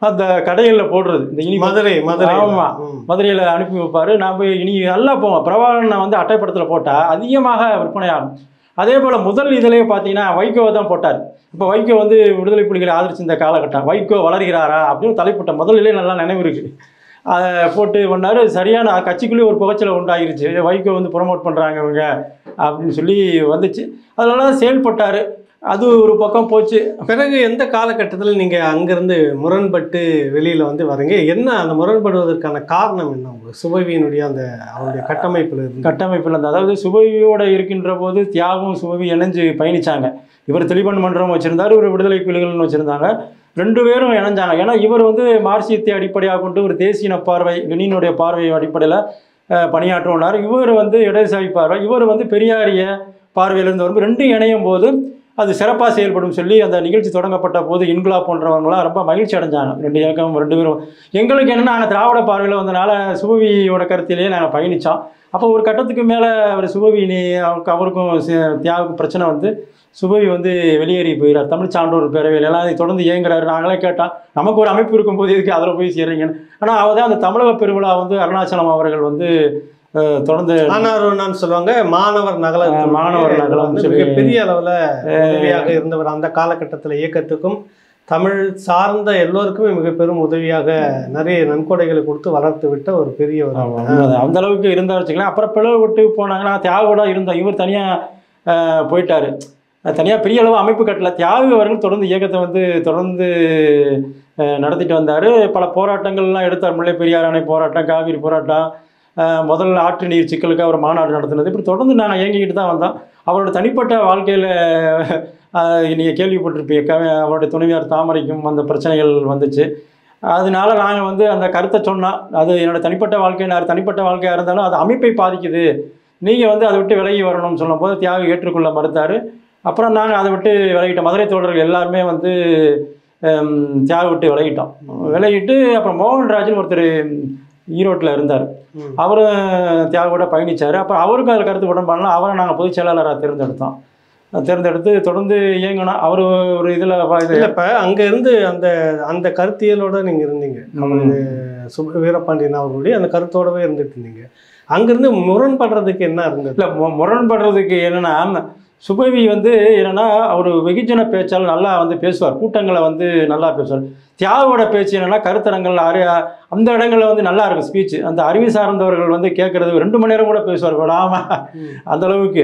அந்த கடைகளில் போடுறது இந்த இனி மதுரை மதுரை ஆமா. மதுரையில் அனுப்பி வைப்பார் நான் போய் இனி நல்லா போவோம் பிரபாகரனை வந்து அட்டைப்படத்தில் போட்டால் அதிகமாக விற்பனையாகும் அதே போல் முதல் இதிலே பார்த்தீங்கன்னா வைகோவை தான் போட்டார் இப்போ வைகோ வந்து விடுதலை புலிகளை ஆதரிச்சு இந்த காலகட்டம் வைகோ வளர்கிறாரா அப்படின்னு தலைப்பட்ட முதலிலே நல்லா நினைவு இருக்கு அதை போட்டு பண்ணார் சரியான கட்சிக்குள்ளேயே ஒரு புகைச்சலை உண்டாயிருச்சு வைகோ வந்து ப்ரொமோட் பண்ணுறாங்க இவங்க அப்படின்னு சொல்லி வந்துச்சு அதனால தான் செயல்பட்டார் அது ஒரு பக்கம் போச்சு பிறகு எந்த காலகட்டத்தில் நீங்க அங்கிருந்து முரண்பட்டு வெளியில வந்து வரீங்க என்ன அந்த முரண்படுவதற்கான காரணம் என்ன உங்களுக்கு சுபவியினுடைய அந்த அவருடைய கட்டமைப்புல இருந்து கட்டமைப்பில் இருந்து அதாவது சுபவியோட இருக்கின்ற போது தியாகம் சுபவி இணைஞ்சு பயணிச்சாங்க இவர் தெளிவன் மன்றம் வச்சுருந்தார் இவர் விடுதலை புலிகள்னு வச்சுருந்தாங்க ரெண்டு பேரும் இணைஞ்சாங்க ஏன்னா இவர் வந்து மார்க்சியத்தை அடிப்படையாக கொண்டு ஒரு தேசிய பார்வை லெனினுடைய பார்வை அடிப்படையில் பணியாற்றுனார் இவர் வந்து இடதுசாரி பார்வை இவர் வந்து பெரியாரிய பார்வையிலிருந்து வரும்போது ரெண்டும் இணையும் போது அது சிறப்பாக செயல்படும் சொல்லி அந்த நிகழ்ச்சி தொடங்கப்பட்ட போது இன்குலா போன்றவங்களாம் ரொம்ப மகிழ்ச்சி அடைஞ்சாங்க ரெண்டு இயக்கம் ரெண்டு பேரும் எங்களுக்கு என்னன்னா நாங்கள் திராவிட பார்வையில் வந்தனால சுபவியோட கருத்திலேயே நாங்கள் பயணித்தோம் அப்போ ஒரு கட்டத்துக்கு மேலே அவர் சுபவி நீ அவருக்கு அவருக்கும் சி- தியாகுக்கும் பிரச்சனை வந்து சுபவி வந்து வெளியேறி போயிறார் தமிழ் சான்றோர் பேரவையில் எல்லாம் அதை தொடர்ந்து இயங்குறாரு நாங்களே கேட்டோம் நமக்கு ஒரு அமைப்பு இருக்கும்போது எதுக்கு அதில் போய் சேர்றீங்கன்னு ஆனால் அவர் தான் அந்த தமிழக பெருவிழா வந்து அருணாச்சலம் அவர்கள் வந்து அஹ், தொடர்ந்து ஆனார் சொல்லுவாங்க மாணவர் நகல அஹ், மாணவர் நகலம் வந்து சொல்லி- மிகப்பெரிய அளவுல உதவியாக இருந்தவர் அந்த காலகட்டத்தில் இயக்கத்துக்கும் தமிழ் சார்ந்த எல்லோருக்குமே மிக பெரும் உதவியாக நிறைய நன்கொடைகளை கொடுத்து வளர்த்து விட்ட ஒரு பெரியவர் ஆமா, உண்மைதான். அந்த அளவுக்கு இருந்தா வச்சுக்கலாம் அப்புறம் பிளவு விட்டு போனாங்கன்னா தியாகோட இருந்தோம் இவர் தனியாக போயிட்டாரு தனியாக பெரிய அளவு அமைப்பு கட்டல தியாகு அவர்கள் தொடர்ந்து இயக்கத்தை வந்து தொடர்ந்து அஹ், நடத்திட்டு வந்தார் பல போராட்டங்கள்லாம் எடுத்தார் முல்லை பெரியார் அணை போராட்டம் காவிரி போராட்டம் அஹ், முதல்ல ஆற்று நீர் சிக்கலுக்கு அவர் மாநாடு நடத்தினது இப்படி தொடர்ந்து நாங்கள் இயங்கிக்கிட்டு தான் வந்தோம் அவரோட தனிப்பட்ட வாழ்க்கையில் நீங்கள் கேள்விப்பட்டிருப்பீங்க க- அவருடைய துணைவியார் தாமரைக்கும் அந்த பிரச்சனைகள் வந்துச்சு அதனால நாங்கள் வந்து அந்த கருத்தை சொன்னோம் அது என்னோட தனிப்பட்ட வாழ்க்கை நான் தனிப்பட்ட வாழ்க்கையாக இருந்தாலும் அது அமைப்பை பாதிக்குது நீங்கள் வந்து அதை விட்டு விலகி வரணும்னு சொல்லும்போது தியாகு ஏற்றுக்கொள்ள மறுத்தார் அப்புறம் நாங்கள் அதை விட்டு விலகிட்டோம் மதுரை தோழர்கள் எல்லாருமே வந்து ஹம், தியாகு விட்டு விலகிட்டோம் விலகிட்டு அப்புறம் மோகன்ராஜன் ஒருத்தர் ஈரோட்டில் இருந்தார் ம். அவரும் தியாகோட பயணிச்சார் அப்புறம் அவருக்கும் அதில் கருத்து உடன்பாடலாம் அவரை நாங்கள் பொதுச் செயலாளராக தேர்ந்தெடுத்தோம் தேர்ந்தெடுத்து தொடர்ந்து இயங்கினோம் அவர் ஒரு இதில் இல்ல இப்ப அங்க இருந்து அந்த அந்த கருத்தியலோட நீங்க இருந்தீங்க அவரு சுப வீரபாண்டியன் அவர்களுடைய அந்த கருத்தோடவே இருந்துட்டு இருந்தீங்க அங்கிருந்து முரண்படுறதுக்கு என்ன இருந்தது இல்லை மு முரண்படுறதுக்கு என்னன்னா சுபவி வந்து என்னன்னா அவர் வெகுஜன பேச்சால் நல்லா வந்து பேசுவார் கூட்டங்களை வந்து நல்லா பேசுவார் தியாகோட பேச்சு என்னன்னா கருத்தரங்கள் அறி அந்த இடங்கள்ல வந்து நல்லா இருக்கும் ஸ்பீச் அந்த அறிவு சார்ந்தவர்கள் வந்து கேட்கறது ரெண்டு மணி நேரம் கூட பேசுவார் விடாம அந்த அளவுக்கு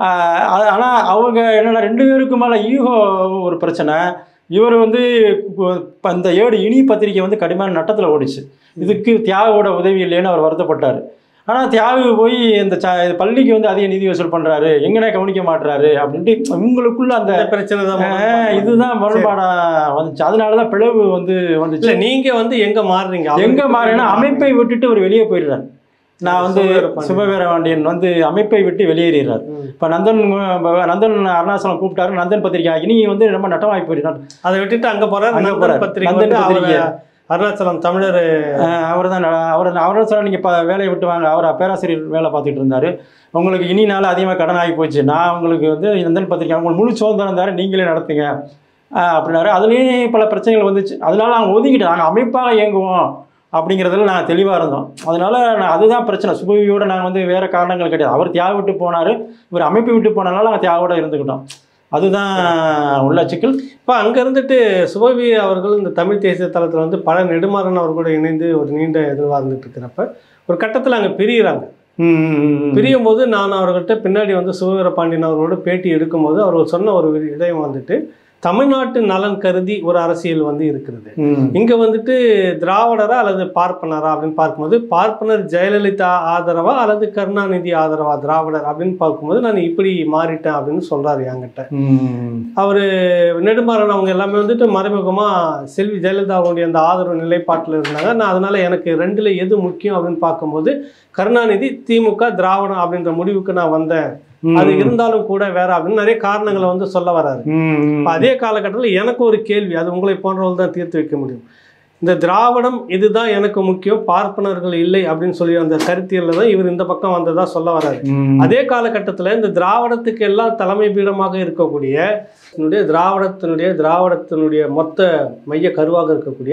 ஆனால் அவங்க என்னன்னா ரெண்டு பேருக்கு மேலே ஈகோ ஒரு பிரச்சனை இவர் வந்து கு- இப்ப இந்த ஏடு இனி பத்திரிக்கை வந்து கடுமையான நட்டத்தில் ஓடிச்சு இதுக்கு தியாகோட உதவி இல்லைன்னு அவர் வருத்தப்பட்டார் ஆனால் தியாகு போய் இந்த ச இது பள்ளிக்கு வந்து அதிக நிதி வசூல் பண்ணுறாரு எங்கனே கவனிக்க மாட்டுறாரு அப்படின்ட்டு உங்களுக்குள்ள அந்த அந்த பிரச்சனை தான் ஆஹ், முரண்பாடு. இதுதான் முரண்பாடா வந்துச்சு அதனால தான் பிளவு வந்து வந்துச்சு இல்ல நீங்க வந்து எங்க மாறுறீங்க அவருக்கு எங்க மாறினா அமைப்பை விட்டுட்டு அவர் வெளியே போயிடுறாரு நான் வந்து சுபவீரபாண்டியன். சுபவீரபாண்டியன் வந்து அமைப்பை விட்டு வெளியேறார் ம். இப்போ நந்தன் அஹ், நந்தன் அருணாசலம் கூப்பிட்டாரு நந்தன் பத்திரிக்கை இனி வந்து ரொம்ப நட்டமாகி போயிடுறார் அதை விட்டுட்டு அங்க போறாரு அங்க நந்தன் போறாரு. பத்திரிகை நந்தன் வந்து பத்திரிகை. அவரை அருணாச்சலம் தமிழர் அவர் தான் அவர் அவர் சொல்ல நீங்கள் இப்போ வேலையை விட்டு வாங்க அவர் பேராசிரியர் வேலை பார்த்துட்டு இருந்தார் உங்களுக்கு இனி நாள் அதிகமாக கடன் ஆகி போச்சு நான் உங்களுக்கு வந்து நந்தன் பத்திரிக்கை உங்களுக்கு முழு சுதந்திரம் தரேன் நீங்களே நடத்துங்க ஆஹ் அப்படின்னாரு அதுலேயும் பல பிரச்சனைகள் வந்துச்சு அதனால நாங்கள் ஒதுக்கிட்டோம் நாங்கள் அமைப்பாக இயங்குவோம் அப்படிங்கிறதுல நாங்கள் தெளிவாக இருந்தோம் அதனால நான் அதுதான் பிரச்சனை சுபவியோட நாங்கள் வந்து வேறு காரணங்கள் கிடையாது அவர் தியாக விட்டு போனார் இவர் அமைப்பு விட்டு போனனால நாங்கள் தியாகோட இருந்துக்கிட்டோம் அதுதான் உள்ள சிக்கல் இப்போ அங்க இருந்துட்டு சுபவி அவர்கள் இந்த தமிழ் தேசிய தளத்துல வந்து பல நெடுமாறன் அவர் கூட இணைந்து ஒரு நீண்ட இதுவாக இருந்துட்டு இருக்கிறப்ப ஒரு கட்டத்துல அங்க பிரியிறாங்க பிரியும் போது நான் அவர்கிட்ட பின்னாடி வந்து சிவவீர பாண்டியன் அவர்களோட பேட்டி எடுக்கும்போது அவர்கள் சொன்ன ஒரு விடயம் வந்துட்டு தமிழ்நாட்டு நலன் கருதி ஒரு அரசியல் வந்து இருக்கிறது ம். இங்க வந்துட்டு திராவிடரா அல்லது பார்ப்பனரா அப்படின்னு பார்க்கும்போது பார்ப்பனர் ஜெயலலிதா ஆதரவா அல்லது கருணாநிதி ஆதரவா திராவிடர் அப்படின்னு பார்க்கும்போது நான் இப்படி மாறிட்டேன் அப்படின்னு சொல்றாரு என்கிட்ட ம். அவர் நெடுமாறன் அவங்க எல்லாமே வந்துட்டு மறைமுகமா செல்வி ஜெயலலிதாவுடைய அந்த ஆதரவு நிலைப்பாட்டில் இருந்தாங்க நான் அதனால எனக்கு ரெண்டுல எது முக்கியம் அப்படின்னு பார்க்கும்போது கருணாநிதி திமுக திராவிடம் அப்படின்ற முடிவுக்கு நான் வந்தேன் அது இருந்தாலும் கூட வேற அப்படின்னு நிறைய காரணங்களை வந்து சொல்ல வராரு ம். இப்ப அதே காலகட்டத்தில் எனக்கு ஒரு கேள்வி அது உங்களை போன்றவர்கள் தான் தீர்த்து வைக்க முடியும் இந்த திராவிடம் இதுதான் எனக்கு முக்கியம் பார்ப்பனர்கள் இல்லை அப்படின்னு சொல்லி அந்த கருத்தியல்ல தான் இவர் இந்த பக்கம் வந்ததா சொல்ல வராரு ம். அதே காலகட்டத்தில் இந்த திராவிடத்துக்கு எல்லாம் தலைமை பீடமாக இருக்கக்கூடிய இதனுடைய திராவிடத்தினுடைய திராவிடத்தினுடைய மொத்த மைய கருவாக இருக்கக்கூடிய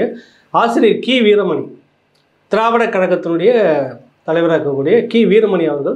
ஆசிரியர் கி வீரமணி திராவிட கழகத்தினுடைய தலைவராக இருக்கக்கூடிய கி வீரமணி அவர்கள்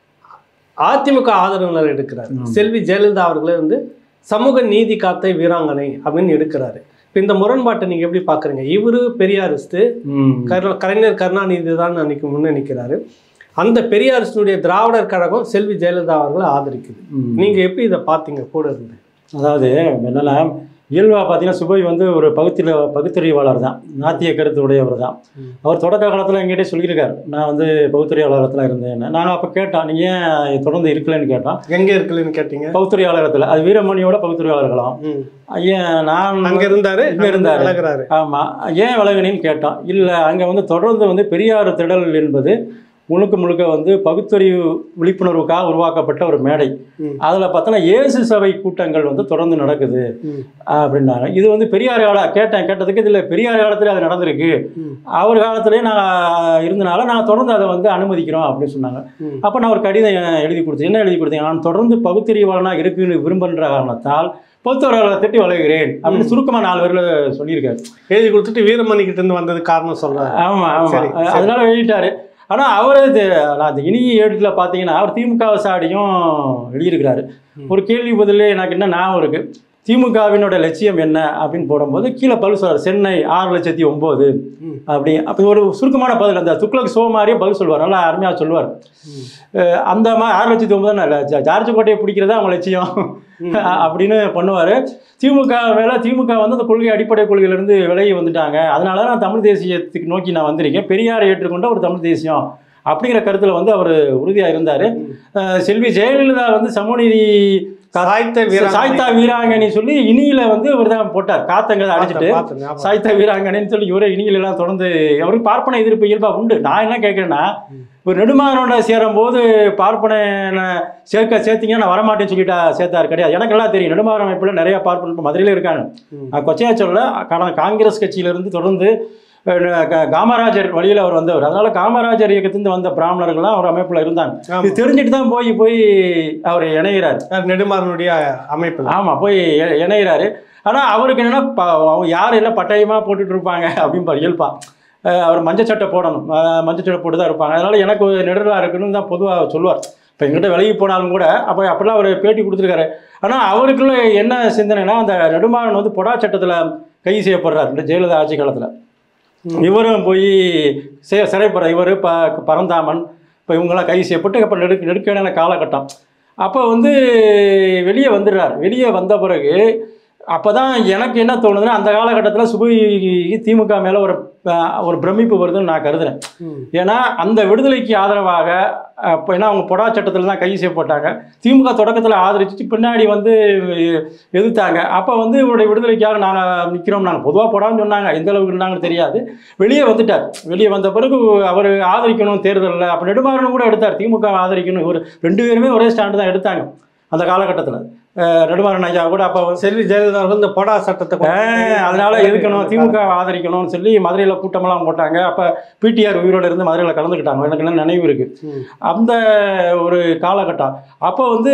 அதிமுக ஆதரவினர் எடுக்கிறார் ஆமா. செல்வி ஜெயலலிதா அவர்களே வந்து சமூக நீதி காத்த வீராங்கனை அப்படின்னு எடுக்கிறாரு இப்போ இந்த முரண்பாட்டை நீங்க எப்படி பாக்குறீங்க இவரு பெரியாரிஸ்ட் ம். கரு- கலைஞர் கருணாநிதி தான் அன்னைக்கு முன்னே நிற்கிறாரு அந்த பெரியாரிஸ்டினுடைய திராவிடர் கழகம் செல்வி ஜெயலலிதா அவர்களை ஆதரிக்குது ம். நீங்க எப்படி இதை பார்த்தீங்க கூட இருந்து அதாவது என்னன்னா இயல்பாக பார்த்தீங்கன்னா சுபை வந்து ஒரு பகுத்திர பகுத்தறிவாளர் தான் நாத்திய கருத்து உடையவர் தான் ம். அவர் தொடக்க காலத்தில் எங்கிட்டே சொல்லியிருக்காரு நான் வந்து பகுத்தறிவாளரத்தில் இருந்தேன் நாங்கள் அப்போ கேட்டோம் நீங்கள் ஏன் தொடர்ந்து இருக்கலன்னு கேட்டோம் எங்க இருக்குன்னு கேட்டீங்க பகுத்தறிவாளரத்தில் அது வீரமணியோட பகுத்தறிவாளர்களாம் ம். ஐயன் நான் அங்க இருந்தாரு இங்க இருந்தாரு. விலகுறாரு ஆமாம் ஏன் விலகுனின்னு கேட்டோம் இல்லை அங்கே வந்து தொடர்ந்து வந்து பெரியார் திடல் என்பது முழுக்க முழுக்க வந்து பகுத்தறிவு விழிப்புணர்வுக்காக உருவாக்கப்பட்ட ஒரு மேடை ம். அதில் பார்த்தோன்னா இயேசு சபை கூட்டங்கள் வந்து தொடர்ந்து நடக்குது ம். அப்படின்னாங்க இது வந்து பெரியார் கால கேட்டேன் கேட்டதுக்கு இதில் பெரியார் காலத்தில் அது நடந்திருக்கு ம். அவர் காலத்திலே நான் இருந்தனால நாங்கள் தொடர்ந்து அதை வந்து அனுமதிக்கிறோம் அப்படின்னு சொன்னாங்க ம். அப்போ நான் ஒரு கடிதம் எழுதி கொடுத்தேன் என்ன எழுதி கொடுத்தேன் நான் தொடர்ந்து பகுத்தறிவாளனாக இருக்குன்னு விரும்புகின்ற காரணத்தால் பகுத்தறிவாளரை திட்டி வளர்கிறேன் அப்படின்னு சுருக்கமாக நாலு பேரில் சொல்லியிருக்காரு எழுதி கொடுத்துட்டு வீரமணி கிட்ட இருந்து வந்தது காரணம் சொல்றாரு ஆமாம் ஆமாம் சரி, சரி. அதனால வெளியிட்டாரு ஆனால் அவர் இது நான் அந்த இனிய ஏட்டில் பார்த்தீங்கன்னா அவர் திமுக சாடியும் எழுதியிருக்கிறாரு ம். ஒரு கேள்வி பதிலே எனக்கு என்ன ஞாபகம் இருக்கு திமுகவினோட லட்சியம் என்ன அப்படின்னு போடும்போது கீழே பதில் சொல்றாரு சென்னை ஆறு லட்சத்தி ஒம்பது ம். அப்படி அப்போ ஒரு சுருக்கமான பதில் அந்த துக்ளக் சோ மாதிரியே பதில் சொல்லுவார் நல்லா அருமையாக சொல்லுவார் ம். அஹ் அந்த மாதிரி ஆறு லட்சத்தி ஒம்பது இல்லை ஜார்ஜ் கோட்டையை பிடிக்கிறதா அவங்க லட்சியம் ம். அப்படின்னு பண்ணுவார் திமுக மேலே திமுக வந்து அந்த கொள்கை அடிப்படை கொள்கையிலேருந்து விலகி வந்துட்டாங்க அதனால தான் நான் தமிழ் தேசியத்துக்கு நோக்கி நான் வந்திருக்கேன் பெரியாரை ஏற்றுக்கொண்ட ஒரு தமிழ் தேசியம் அப்படிங்கிற கருத்தில் வந்து அவர் உறுதியாக இருந்தார் செல்வி ஜெயலலிதா வந்து சமூகநீதி சாய்த்த வீராங்கனை. சாய்த்தா வீராங்கனி சொல்லி இனியில வந்து இவர் தான் போட்டார் காத்தங்கிறத அடிச்சுட்டு பார்த்தேன், பார்த்தேன், ஞாபகம். சாய்த்தா வீராங்கனைன்னு சொல்லி இவரே இனியில எல்லாம் தொடர்ந்து அவருக்கு பார்ப்பன எதிர்ப்பு இயல்பா உண்டு நான் என்ன கேட்குறேன்னா ஒரு நெடுமாறனோட சேரும் போது பார்ப்பன சேர்க்க சேர்த்தீங்கன்னா நான் வரமாட்டேன்னு சொல்லிட்டா சேர்த்தாரு கிடையாது எனக்கு எல்லாம் தெரியும் நெடுமாறன் அமைப்பில் நிறைய பார்ப்பன இப்போ மதுரையில் இருக்காங்க ம். நான் கொச்சையா சொல்ல கடந்த காங்கிரஸ் கட்சியிலிருந்து தொடர்ந்து அஹ், க- காமராஜர் வழியில் அவர் வந்தவர் அதனால காமராஜர் இயக்கத்திலிருந்து வந்த பிராமணர்கள்லாம் அவர் அமைப்பில் இருந்தாங்க ஆமா. இது தெரிஞ்சுட்டு தான் போய் போய் அவர் இணைகிறார் யார் நெடுமாறனுடைய அமைப்புல ஆமாம் போய் இ- இணைகிறாரு ஆனால் அவருக்கு என்னென்னா அவங்க யார் எல்லாம் பட்டயமாக போட்டுட்டு இருப்பாங்க அப்படின்னு இயல்பா அஹ் அவர் மஞ்சள் சட்டை போடணும் அஹ் மஞ்சள் சட்டை போட்டு தான் இருப்பாங்க அதனால் எனக்கு நெடுலாக இருக்குன்னு தான் பொதுவாக சொல்லுவார் இப்போ எங்கிட்ட விலகி போனாலும் கூட அப்போ அப்படிலாம் அவர் பேட்டி கொடுத்துருக்காரு ஆனால் அவருக்குள்ள என்ன சிந்தனைனா அந்த நெடுமாறன் வந்து பொடா சட்டத்தில் கைது செய்யப்படுறார் இந்த ஜெயலலிதா ஆட்சி காலத்தில் ம். இவரும் போய் சே சிறைப்படுற இவர் ப பரந்தாமன் இப்போ இவங்கெல்லாம் கைது செய்யப்பட்டு அப்போ நெடுக்க நெருக்கடியான காலகட்டம் அப்போ வந்து வெளியே வந்துடுறார் வெளியே வந்த பிறகு அப்போ தான் எனக்கு என்ன தோணுதுன்னா அந்த காலகட்டத்தில் சுபை திமுக மேலே ஒரு அஹ், ஒரு பிரமிப்பு வருதுன்னு நான் கருதுறேன் ம். ஏன்னா அந்த விடுதலைக்கு ஆதரவாக அப்போ ஏன்னா அவங்க பொடா சட்டத்தில் தான் கைது செய்யப்பட்டாங்க திமுக தொடக்கத்தில் ஆதரிச்சு பின்னாடி வந்து எதிர்த்தாங்க அப்போ வந்து இவருடைய விடுதலைக்காக நாங்கள் நிற்கிறோம் நாங்கள் பொதுவாக போடான்னு சொன்னாங்க எந்த அளவுக்கு இருந்தாங்கன்னு தெரியாது வெளியே வந்துட்டார் வெளியே வந்த பிறகு அவர் ஆதரிக்கணும் தேர்தலில் அப்போ நெடுமாறன் கூட எடுத்தார் திமுக ஆதரிக்கணும் இவர் ரெண்டு பேருமே ஒரே ஸ்டாண்டு தான் எடுத்தாங்க அந்த காலகட்டத்தில் நெடுமாறன் ஐயா கூட அப்போ செல்வி ஜெயலலிதா அவர்கள் இந்த பொடா சட்டத்தை கொண்டு வந்து ஆஹ் அதனால எதுக்கணும் திமுக ஆதரிக்கணும்னு சொல்லி மதுரையில் கூட்டமெல்லாம் போட்டாங்க அப்போ பிடிஆர் உயிரோடு இருந்து மதுரையில் கலந்துக்கிட்டாங்க எனக்கு என்ன நினைவு இருக்கு ம். அந்த ஒரு காலகட்டம் அப்போ வந்து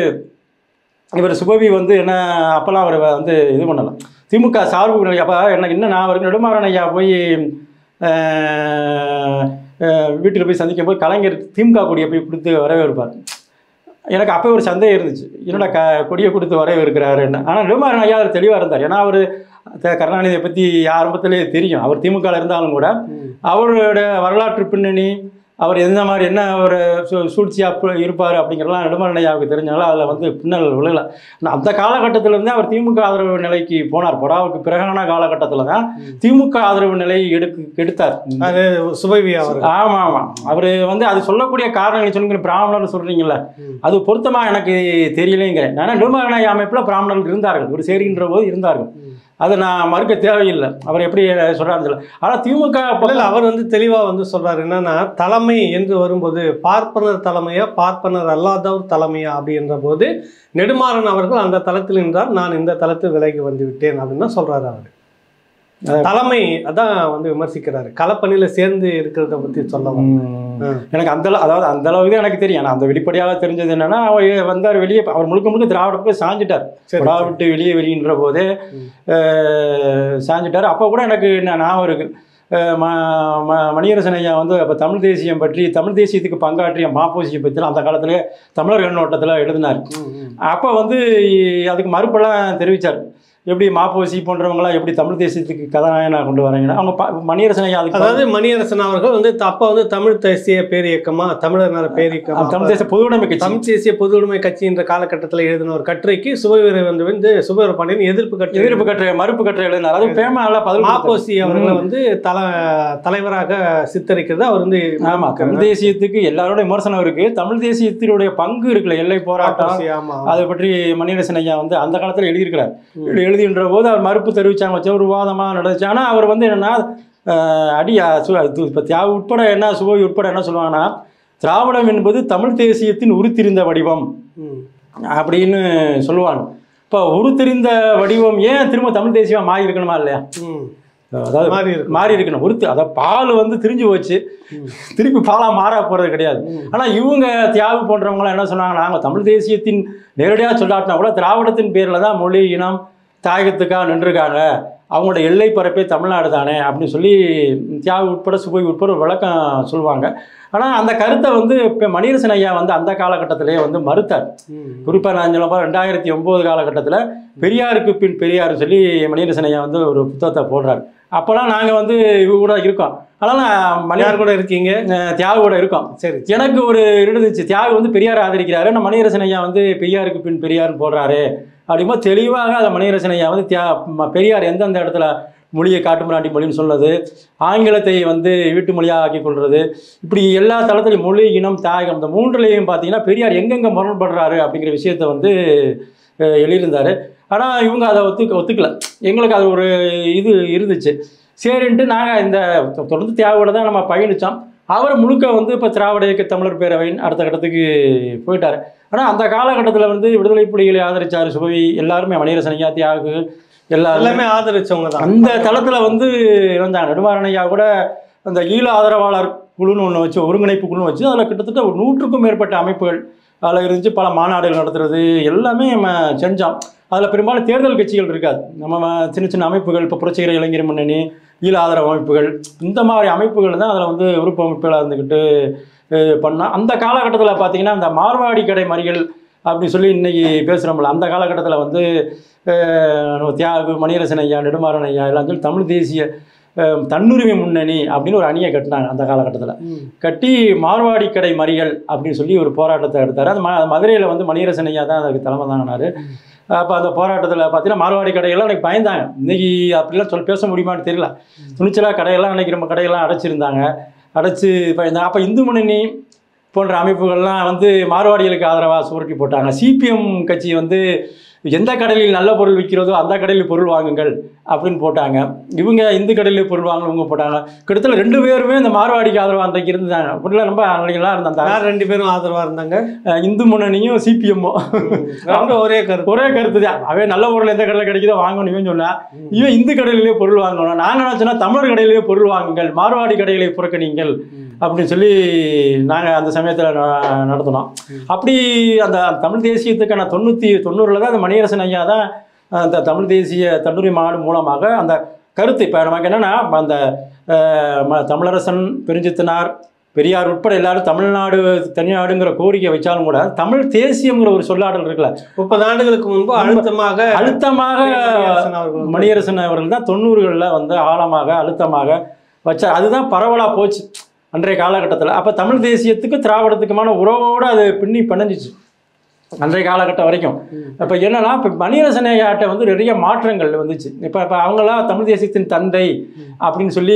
இவர் சுபவி வந்து என்ன அப்போல்லாம் அவர் வந்து இது பண்ணலாம் திமுக சார்பு நிலை அப்போ எனக்கு இன்னும் நான் அவருக்கு நெடுமாறன் ஐயா போய் வீட்டில் போய் சந்திக்கும் போது கலைஞர் திமுக கொடியை போய் கொடுத்து வரவேற்பார் எனக்கு அப்போ ஒரு சந்தேகம் இருந்துச்சு என்னடா க கொடியை கொடுத்து வரவேற்கிறாருன்னு ஆனால் நெடுமாறன் ஐயா அவர் தெளிவாக இருந்தார் ஏன்னா அவர் கருணாநிதியை பற்றி ஆரம்பத்திலே தெரியும் அவர் திமுகவில் இருந்தாலும் கூட ம். அவரோட வரலாற்று பின்னணி அவர் எந்த மாதிரி என்ன ஒரு சூ- சூழ்ச்சியாக இருப்பார் அப்படிங்கிறலாம் நெடுமரணையாவுக்கு தெரிஞ்சனால அதில் வந்து பின்னல் விழுகல ஆனா அந்த காலகட்டத்திலேருந்தே அவர் திமுக ஆதரவு நிலைக்கு போனார் பொடாவுக்கு பிறகான காலகட்டத்தில் தான் திமுக ஆதரவு நிலை எடுக்கு எடுத்தார் அது சுபவி அவர்கள் ஆமாம் ஆமாம் அவர் வந்து அது சொல்லக்கூடிய காரணங்கள் சொன்னீங்க பிராமணர்னு சொல்கிறீங்கள ம். அது பொருத்தமாக எனக்கு தெரியலைங்கிறேன் ஆனால் நெடுமரணை அமைப்பில் பிராமணர்கள் இருந்தார்கள் ஒரு சேருகின்ற போது இருந்தார்கள் ம். அதை நான் மறுக்க தேவையில்லை அவர் எப்படி சொல்கிறாருன்னு தெரியல ஆனால் திமுக இல்ல, இல்ல, அவர் வந்து தெளிவா வந்து சொல்றாரு என்னன்னா தலைமை என்று வரும்போது பார்ப்பனர் தலைமையா பார்ப்பனர் அல்லாதவர் தலைமையா அப்படின்ற போது நெடுமாறன் அவர்கள் அந்த தளத்தில் நின்றார் நான் இந்த தளத்தில் விலகி வந்து விட்டேன் அப்படின்னு தான் சொல்றாரு அவர் தலைமை அதான் வந்து விமர்சிக்கிறாரு களப்பணியில சேர்ந்து இருக்கிறத பத்தி சொல்ல ம். ஆ. எனக்கு அந்த அள- அதாவது அந்த அளவுக்கு தான் எனக்கு தெரியும் ஆனால் அந்த வெளிப்படையாக தெரிஞ்சது என்னன்னா அவர் வந்தார் வெளியே அவர் முழுக்க முழுக்க திராவிட பக்கம் சாஞ்சிட்டார் சரி, விடா விட்டு வெளியே வெளியின்ற போதே ம். அஹ், சாஞ்சிட்டார் அப்போ கூட எனக்கு என்ன ஞாபகம் இருக்கு அஹ், ம- ம- மணியரசன் ஐயா வந்து அப்போ தமிழ் தேசியம் பற்றி தமிழ் தேசியத்துக்கு பங்காற்றிய மாப்போசியை பற்றி அந்த காலத்திலே தமிழர் கண்ணோட்டத்தில் எழுதினார் ம், ம். அப்போ வந்து அதுக்கு மறுப்பெல்லாம் தெரிவித்தார் எப்படி மாப்போசி போன்றவங்களாம் எப்படி தமிழ் தேசியத்துக்கு கதாநாயகனாக கொண்டு வராங்கன்னா அவங்க ப- மணியரசன் ஐயா அதுக்கு அதாவது மணியரசன் அவர்கள் வந்து த- அப்ப வந்து தமிழ் தேசிய பேரியக்கமா தமிழர் நல பேரியக்கமா தமிழ் தேசிய பொதுவுடைமை கட்சி தமிழ் தேசிய பொது உடைமை கட்சி என்ற காலகட்டத்தில் எழுதின ஒரு கட்டுரைக்கு சுபவீர வந்து வந்து சுபவீர பாண்டியன் எதிர்ப்பு கட்டுரை எதிர்ப்பு கட்டுரை மறுப்பு கட்டுரை எழுதினார் அது பேமா நல்லா பதில் கொடுத்தார். மாப்போசி அவர்களை வந்து தல தலைவராக சித்தரிக்கிறது அவர் வந்து ஆமா தமிழ் தேசியத்துக்கு எல்லாரோட விமர்சனம் இருக்கு தமிழ் தேசியத்தினுடைய பங்கு இருக்குல்ல எல்லை போராட்டம் மாப்போசி, ஆமா அதை பற்றி மணியரசன் ஐயா வந்து அந்த காலத்துல எழுதியிருக்கிறார் ம். எழுதின்ற போது அவர் மறுப்பு தெரிவிச்சாங்க வச்ச ஒரு விவாதமா நடந்துச்சு ஆனா அவர் வந்து என்னன்னா அஹ், அடி அஹ், சு- அது இப்ப தியாகு உட்பட என்ன சுபவி உட்பட என்ன சொல்லுவாங்கன்னா திராவிடம் என்பது தமிழ் தேசியத்தின் உருத்திரிந்த வடிவம் ம். அப்படின்னு சொல்லுவாங்க இப்போ உருத்திரிந்த வடிவம் ஏன் திரும்ப தமிழ் தேசியமா மாறி இருக்கணுமா இல்லையா ம். அதாவது மாறி இருக்கு மாறி இருக்கணும் உருத்து அதாவது பால் வந்து திரிஞ்சு போச்சு ம். திருப்பி பாலா மாற போறது கிடையாது ம். ஆனா இவங்க தியாகு போன்றவங்களாம் என்ன சொன்னாங்க நாங்க தமிழ் தேசியத்தின் நேரடியாக சொல்லாட்டினா கூட திராவிடத்தின் பேர்ல தான் மொழி இனம் தாயகத்துக்காக நின்றுருக்காங்க அவங்களோட எல்லை பரப்பே தமிழ்நாடு தானே அப்படின்னு சொல்லி தியாகு உட்பட சுபை உட்பட ஒரு விளக்கம் சொல்லுவாங்க ஆனால் அந்த கருத்தை வந்து இப்போ மணியரசன் ஐயா வந்து அந்த காலகட்டத்திலேயே வந்து மறுத்தார் ம். குறிப்பாக நான் சொல்ல போகிறேன் ரெண்டாயிரத்தி ஒம்பது காலகட்டத்தில் பெரியாருக்கு பின் பெரியார் சொல்லி மணியரசன் ஐயா வந்து ஒரு புத்தகத்தை போடுறாரு அப்போல்லாம் நாங்கள் வந்து இவங்க கூட இருக்கோம் ஆனால் மணியார் யார் கூட இருக்கீங்க தியாகு கூட இருக்கோம் சரி எனக்கு ஒரு இருந்துச்சு தியாகு வந்து பெரியார் ஆதரிக்கிறாரு நம்ம மணியரசன் ஐயா வந்து பெரியாருக்கு பின் பெரியார்னு போடுறாரு அப்படிங்கும்போது தெளிவாக அதை மணியரசன் ஐயா வந்து தியா ம- பெரியார் எந்தெந்த இடத்துல மொழியை காட்டுமிராண்டி மொழின்னு சொல்றது ஆங்கிலத்தை வந்து வீட்டு மொழியாக ஆக்கி கொள்வது இப்படி எல்லா தளத்திலையும் மொழி இனம் தாயகம் இந்த மூன்றுலையும் பார்த்தீங்கன்னா பெரியார் எங்கெங்கே முரண்படுறாரு அப்படிங்கிற விஷயத்தை வந்து அஹ், எழுதியிருந்தாரு ஆனால் இவங்க அதை ஒத்துக்க ஒத்துக்கல எங்களுக்கு அது ஒரு இது இருந்துச்சு சரின்ட்டு நாங்கள் இந்த தொ- தொடர்ந்து தியாகோட தான் நம்ம பயணித்தோம் அவர் முழுக்க வந்து இப்போ திராவிட இயக்க தமிழர் பேரவையின் அடுத்த கட்டத்துக்கு போயிட்டார் ஆனால் அந்த காலகட்டத்தில் வந்து விடுதலை புலிகளை ஆதரிச்சார் சுபவி எல்லாருமே மணியரசன் ஐயா தியாகு எல்லாருமே எல்லாமே ஆதரிச்சவங்க தான் அந்த தளத்தில் வந்து இருந்தாங்க நெடுமாறன் ஐயா கூட அந்த ஈழ ஆதரவாளர் குழுன்னு ஒன்று வச்சு ஒருங்கிணைப்பு குழுன்னு வச்சு அதில் கிட்டத்தட்ட ஒரு நூற்றுக்கும் மேற்பட்ட அமைப்புகள் அதில் இருந்துச்சு பல மாநாடுகள் நடத்துறது எல்லாமே நம்ம செஞ்சோம் அதில் பெரும்பாலும் தேர்தல் கட்சிகள் இருக்காது நம்ம ம- சின்ன சின்ன அமைப்புகள் இப்போ புரட்சிகர இளைஞர் முன்னணி ஈழ ஆதரவு அமைப்புகள் இந்த மாதிரி அமைப்புகள் தான் அதில் வந்து உறுப்பு அமைப்புகளாக இருந்துக்கிட்டு அஹ், பண்ணோம் அந்த காலகட்டத்தில் பார்த்தீங்கன்னா இந்த மார்வாடி கடை மறிகள் அப்படி சொல்லி இன்னைக்கு பேசுகிறோம்ல அந்த காலகட்டத்தில் வந்து அஹ், நம்ம தியாகு மணியரசன் ஐயா நெடுமாறன் ஐயா எல்லாம் சொல்லி தமிழ் தேசிய அஹ், தன்னுரிமை முன்னணி அப்படின்னு ஒரு அணியை கட்டினாங்க அந்த காலகட்டத்தில் ம். கட்டி மார்வாடி கடை மறியல் அப்படின்னு சொல்லி ஒரு போராட்டத்தை எடுத்தார் அது ம மதுரையில் வந்து மணியரசன் ஐயா தான் அதுக்கு தலைமை தாங்கினார் அப்போ அந்த போராட்டத்தில் பார்த்தீங்கன்னா மார்வாடி கடையெல்லாம் எனக்கு பயந்தாங்க இன்னைக்கு அப்படிலாம் சொல் பேச முடியுமான்னு தெரியல துணிச்சலாக கடையெல்லாம் அன்னைக்கு நம்ம கடையெல்லாம் அடைச்சிருந்தாங்க அடைச்சு பயந்தாங்க அப்போ இந்து முன்னணி போன்ற அமைப்புகள்லாம் வந்து மார்வாடிகளுக்கு ஆதரவாக சுருட்டி போட்டாங்க சிபிஎம் கட்சி வந்து எந்த கடலில் நல்ல பொருள் விற்கிறதோ அந்த கடையில் பொருள் வாங்குங்கள் அப்படின்னு போட்டாங்க இவங்க இந்து கடையில் பொருள் வாங்கணும் இவங்க போட்டாங்க கிட்டத்தட்ட ரெண்டு பேருமே இந்த மார்வாடிக்கு ஆதரவாக அன்றைக்கு இருந்தாங்க அப்படிலாம் ரொம்ப அன்னைக்கெல்லாம் இருந்தாங்க யார் ரெண்டு பேரும் ஆதரவா இருந்தாங்க அஹ் இந்து முன்னணியும் சிபிஎம்மும் ரெண்டும் ஒரே கருத்து ஒரே கருத்து தான் அவன் நல்ல பொருள் எந்த கடையில் கிடைக்குதோ வாங்கணும் இவன் சொன்னா இவன் இந்து கடையிலேயே பொருள் வாங்கணும் நாங்கள் என்ன சொன்னா தமிழர் கடையிலேயே பொருள் வாங்குங்கள் மார்வாடி கடைகளை புறக்கணிங்கள் அப்படின்னு சொல்லி நாங்கள் அந்த சமயத்தில் நடத்தினோம் அப்படி அந்த தமிழ் தேசியத்துக்கான தொண்ணூற்றி தொண்ணூறில் தான் அந்த மணியரசன் ஐயா தான் அந்த தமிழ் தேசிய தன்னுரிமை மாடு மூலமாக அந்த கருத்து இப்போ நமக்கு என்னென்னா அந்த அஹ், ம- தமிழரசன் பெருஞ்சித்தனார் பெரியார் உட்பட எல்லாரும் தமிழ்நாடு தனிநாடுங்கிற கோரிக்கை வச்சாலும் கூட தமிழ் தேசியம்ங்கிற ஒரு சொல்லாடல் இருக்குல்ல முப்பது ஆண்டுகளுக்கு முன்பு அழுத்தமாக அழுத்தமாக மணியரசன் அவர்கள் வந்து- மணியரசன் அவர்கள் தான் தொண்ணூறுகளில் வந்து ஆழமாக அழுத்தமாக வச்சார் அதுதான் பரவலாக போச்சு அன்றைய காலகட்டத்தில் அப்போ தமிழ் தேசியத்துக்கு திராவிடத்துக்குமான உறவோடு அது பின்னி பிணைஞ்சிச்சு அன்றைய காலகட்டம் வரைக்கும் இப்போ என்னன்னா இப்போ மணியரசன் ஐயாட்ட வந்து நிறைய மாற்றங்கள் வந்துச்சு இப்போ இப்போ அவங்களாம் தமிழ் தேசியத்தின் தந்தை அப்படின்னு சொல்லி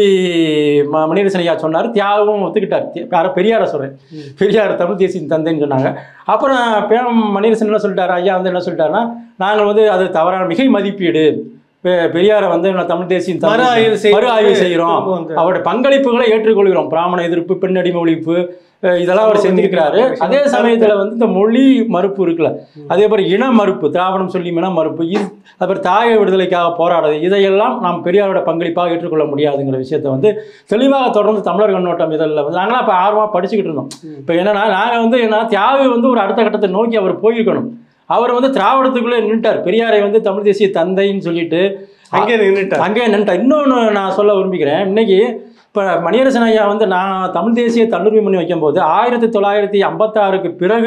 ம மணியரசன் ஐயா சொன்னார் தியாகவும் ஒத்துக்கிட்டார் தி- யாரோ பெரியாரை சொல்கிறேன் பெரியார் தமிழ் தேசியத்தின் தந்தைன்னு சொன்னாங்க அப்புறம் பேம் மணியரசன் என்ன சொல்லிட்டாரு ஐயா வந்து என்ன சொல்லிட்டாருன்னா நாங்கள் வந்து அது தவறான மிகை மதிப்பீடு பெ- பெரியாரை வந்து நான் தமிழ் தேசியம் தமிழ் மறு ஆய்வு செய்து மறு ஆய்வு செய்கிறோம் திரும்ப வந்து- அவருடைய பங்களிப்புகளை ஏற்றுக்கொள்கிறோம் பிராமண எதிர்ப்பு பெண் அடிமை ஒழிப்பு அஹ் இதெல்லாம் அவர் செஞ்சிருக்கிறாரு அதே சமயத்துல வந்து இந்த மொழி மறுப்பு இருக்குல்ல அதே மாதிரி இன மறுப்பு திராவிடம் சொல்லி இன மறுப்பு இது அப்புறம் தாய விடுதலைக்காக போராடுறது இதையெல்லாம் நாம் பெரியாரோட பங்களிப்பாக ஏற்றுக்கொள்ள முடியாதுங்கிற விஷயத்தை வந்து தெளிவாக தொடர்ந்து தமிழர் கண்ணோட்டம் இதழில் வந்து நாங்களாம் இப்போ ஆர்வமாக படிச்சுக்கிட்டு இருந்தோம் இப்போ என்னன்னா நாங்கள் வந்து என்ன தியாகி வந்து ஒரு அடுத்த கட்டத்தை நோக்கி அவர் போயிருக்கணும் அவர் வந்து திராவிடத்துக்குள்ளே நின்றுட்டார் பெரியாரை வந்து தமிழ் தேசிய தந்தைன்னு சொல்லிட்டு அங்கே நின்றுட்டார் அங்கே நின்றுட்டார் இன்னொன்று நான் சொல்ல விரும்புகிறேன் இன்னைக்கு இப்போ மணியரசன் ஐயா வந்து நான் தமிழ் தேசிய தன்னுரிமை பண்ணி வைக்கும்போது ஆயிரத்தி தொள்ளாயிரத்தி ஐம்பத்தாறுக்கு பிறகு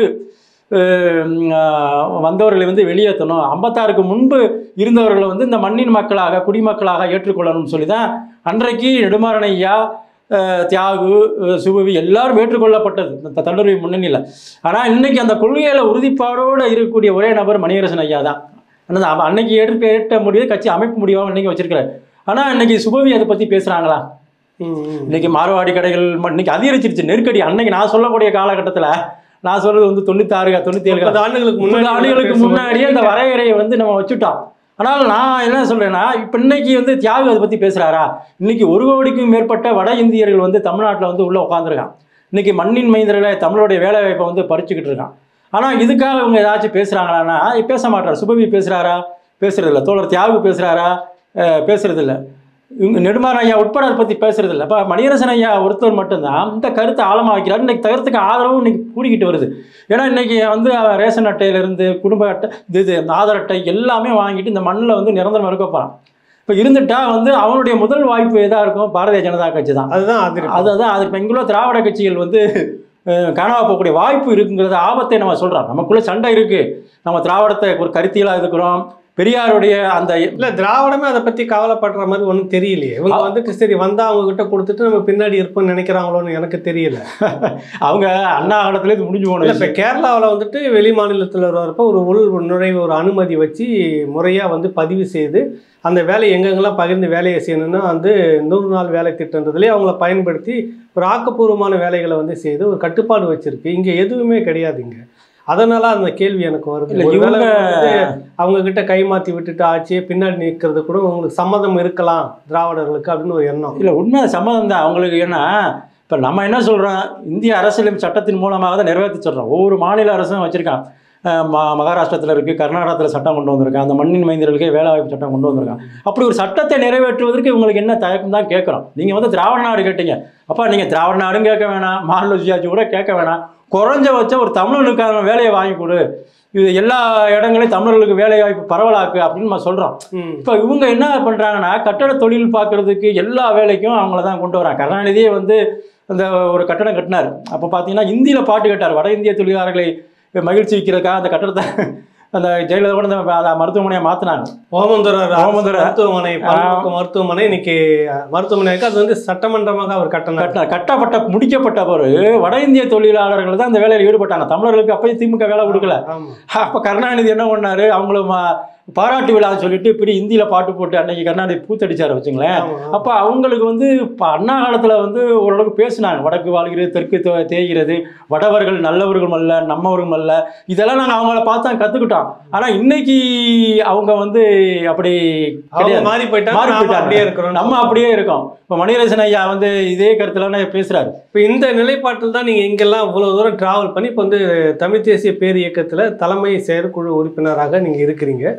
அஹ், ஆஹ், வந்தவர்களை வந்து வெளியேற்றணும் ஐம்பத்தாறுக்கு முன்பு இருந்தவர்களை வந்து இந்த மண்ணின் மக்களாக குடிமக்களாக ஏற்றுக்கொள்ளணும்னு சொல்லி தான் அன்றைக்கு நெடுமாறன் ஐயா அஹ், தியாகு அஹ், சுபவி எல்லாரும் ஏற்றுக்கொள்ளப்பட்டது இந்த தன்னுரிமை முன்னணியில் ஆனால் இன்னைக்கு அந்த கொள்கையில் உறுதிப்பாடோடு இருக்கக்கூடிய ஒரே நபர் மணியரசன் ஐயா தான் ஆனால் அவ- அன்னைக்கு எடுத்து ஏற்ற முடியாது கட்சி அமைப்பு முடியாமல் இன்னைக்கு வச்சிருக்கிறாரு ஆனால் இன்னைக்கு சுபவி அதை பற்றி பேசுகிறாங்களா ம், ம். இன்னைக்கு மார்வாடி கடைகள் ம- இன்னைக்கு அதிகரிச்சிருச்சு நெருக்கடி அன்னைக்கு நான் சொல்லக்கூடிய காலகட்டத்தில் நான் சொல்றது வந்து தொண்ணூத்தாறு தொண்ணூத்தி ஏழு முப்பது ஆண்டுகளுக்கு முப்பது முன்னாடி ஆண்டுகளுக்கு பேசும்போது முன்னாடியே இந்த வரையறையை வந்து நம்ம வச்சுட்டோம் ஆனால் நான் என்ன சொல்றேன்னா இப்போ இன்னைக்கு வந்து தியாகு அதை பற்றி பேசுகிறாரா இன்னைக்கு ஒரு கோடிக்கும் மேற்பட்ட வட இந்தியர்கள் வந்து தமிழ்நாட்டில் வந்து உள்ளே உட்காந்துருக்கான் இன்னைக்கு மண்ணின் மைந்தர்களை தமிழுடைய வேலை வாய்ப்பை வந்து பறிச்சுக்கிட்டு இருக்கான் ஆனால் இதுக்காக இவங்க ஏதாச்சும் பேசுகிறாங்களான்னா பேச மாட்டார் சுபவி பேசுகிறாரா பேசுறதில்ல தோழர் தியாகு பேசுகிறாரா பேசுறதில்ல இவங்க நெடுமாறன் ஐயா உட்பட அதை பற்றி பேசுறதில்ல இப்போ மணியரசன் ஐயா ஒருத்தர் மட்டும்தான் இந்த கருத்தை ஆழமாக வைக்கிறார் இன்னைக்கு கருத்துக்கு ஆதரவும் இன்னைக்கு கூடிக்கிட்டு வருது ஏன்னா இன்னைக்கு வந்து அவன் ரேஷன் அட்டையிலிருந்து குடும்ப அட்டை இது இது ஆதார் அட்டை எல்லாமே வாங்கிட்டு இந்த மண்ணில் வந்து நிரந்தரம் இருக்க போகிறான் இப்போ இருந்துட்டா வந்து அவனுடைய முதல் வாய்ப்பு எதாக இருக்கும் பாரதிய ஜனதா கட்சி தான் அதுதான் அதிருப்தி. அதுதான் அது இப்போ இங்குள்ள திராவிட கட்சிகள் வந்து அஹ், காணாம போகக்கூடிய வாய்ப்பு இருக்குங்கிறத ஆபத்தை நம்ம சொல்கிறோம் நமக்குள்ள சண்டை இருக்குது நம்ம திராவிடத்தை ஒரு கருத்தியலாக இருக்கிறோம் பெரியாருடைய அந்த இல்ல திராவிடமே அதை பத்தி கவலைப்படுற மாதிரி ஒண்ணும் தெரியலையே இவங்க வந்துட்டு சரி வந்தா அவங்க கிட்ட கொடுத்துட்டு நம்ம பின்னாடி இருப்போம்னு நினைக்கிறாங்களோன்னு எனக்கு தெரியல அவங்க அண்ணா காலத்துல இது முடிஞ்சு போன இல்ல விஷயம். இப்ப கேரளாவில் வந்துட்டு வெளி மாநிலத்தில் வரப்போ ஒரு உள் நுழைவு ஒரு அனுமதி வச்சு முறையா வந்து பதிவு செய்து அந்த வேலை எங்கெங்கெல்லாம் பகிர்ந்து வேலையை செய்யணும்னா வந்து நூறு நாள் வேலை திட்டன்றதுலேயே அவங்கள பயன்படுத்தி ஒரு ஆக்கப்பூர்வமான வேலைகளை வந்து செய்து ஒரு கட்டுப்பாடு வச்சிருக்கு இங்க எதுவுமே கிடையாது இங்க அதனால அந்த கேள்வி எனக்கு வருது இல்ல, ஒருவேளை இவங்க- வந்து அவங்க கிட்ட கை மாத்தி விட்டுட்டு ஆட்சியே பின்னாடி நிற்கிறது கூட உங்களுக்கு சம்மதம் இருக்கலாம் திராவிடர்களுக்கு அப்படின்னு ஒரு எண்ணம் இல்லை உண்மை சம்மதம் தான் அவங்களுக்கு ஏன்னா இப்போ நம்ம என்ன சொல்கிறோம் இந்திய அரசியலமைப்பு சட்டத்தின் மூலமாக தான் நிறைவேற்றி சொல்கிறோம் ஒவ்வொரு மாநில அரசும் வச்சுருக்கான் ம மகாராஷ்டிரத்தில் இருக்குது கர்நாடகத்தில் சட்டம் கொண்டு வந்திருக்கான் அந்த மண்ணின் மைந்தர்களுக்கே வேலைவாய்ப்பு சட்டம் கொண்டு வந்திருக்கான் அப்படி ஒரு சட்டத்தை நிறைவேற்றுவதற்கு இவங்களுக்கு என்ன தயக்கம் தான் கேட்குறோம் நீங்கள் வந்து திராவிட நாடு கேட்டீங்க அப்பா நீங்கள் திராவிட நாடும் கேட்க வேணாம் மாநில சுயாட்சி கூட கேட்க வேணாம் குறைஞ்சபட்ச ஒரு தமிழனுக்கான வேலையை வாங்கி கொடு இது எல்லா இடங்களையும் தமிழர்களுக்கு வேலை வாய்ப்பு பரவலாக்கு அப்படின்னு நம்ம சொல்கிறோம் ம். இப்போ இவங்க என்ன பண்ணுறாங்கன்னா கட்டட தொழில் பார்க்குறதுக்கு எல்லா வேலைக்கும் அவங்கள தான் கொண்டு வராங்க கருணாநிதியே வந்து அந்த ஒரு கட்டடம் கட்டினார் அப்போ பார்த்தீங்கன்னா இந்தியில் பாட்டு கேட்டார் வட இந்திய தொழிலாளர்களை மகிழ்ச்சி வைக்கிறதுக்காக அந்த கட்டடத்தை அந்த ஜெயலலிதா கூட அந்த அந்த மருத்துவமனையை மாற்றினாங்க ஓமந்தூரார் அரசு ஓமந்தூரார். மருத்துவமனை பல்நோக்கு மருத்துவமனை இன்னைக்கு மருத்துவமனை இருக்கு அது வந்து சட்டமன்றமாக அவர் கட்டணம் கட்டினார் கட்டப்பட்ட முடிக்கப்பட்ட பிறகு வட இந்திய தொழிலாளர்கள் தான் அந்த வேலையில் ஈடுபட்டாங்க தமிழர்களுக்கு அப்பயும் திமுக வேலை கொடுக்கல ஆமா அப்போ கருணாநிதி என்ன பண்ணாரு அவங்கள மா- பாராட்டு விழான்னு சொல்லிட்டு இப்படி இந்தியில் பாட்டு போட்டு அன்னைக்கு கருணாநிதி பூத்தடிச்சார் வச்சுங்களேன் ஆமா. அப்போ அவங்களுக்கு வந்து இப்போ அண்ணா காலத்தில் வந்து ஓரளவுக்கு பேசுனாங்க வடக்கு வாழ்கிறது தெற்கு தே- தேய்கிறது வடவர்கள் நல்லவர்கள் அல்ல நம்மவர்கள் அல்ல இதெல்லாம் நாங்கள் அவங்கள பார்த்து தான் கற்றுக்கிட்டோம் ஆனால் இன்னைக்கு அவங்க வந்து அப்படி அவங்க கிடையாது மாறி போயிட்டாங்க மாறி நாம போயிட்டாங்க. அப்படியே இருக்கிறோம் நம்ம அப்படியே இருக்கோம் இப்போ மணிரேசன் ஐயா வந்து இதே கருத்துல பேசுறாரு இப்போ இந்த நிலைப்பாட்டில் தான் நீங்கள் இங்கெல்லாம் இவ்வளோ தூரம் டிராவல் பண்ணி இப்போ வந்து தமிழ் தேசிய பேர் இயக்கத்தில் தலைமை செயற்குழு உறுப்பினராக நீங்கள் இருக்கிறீங்க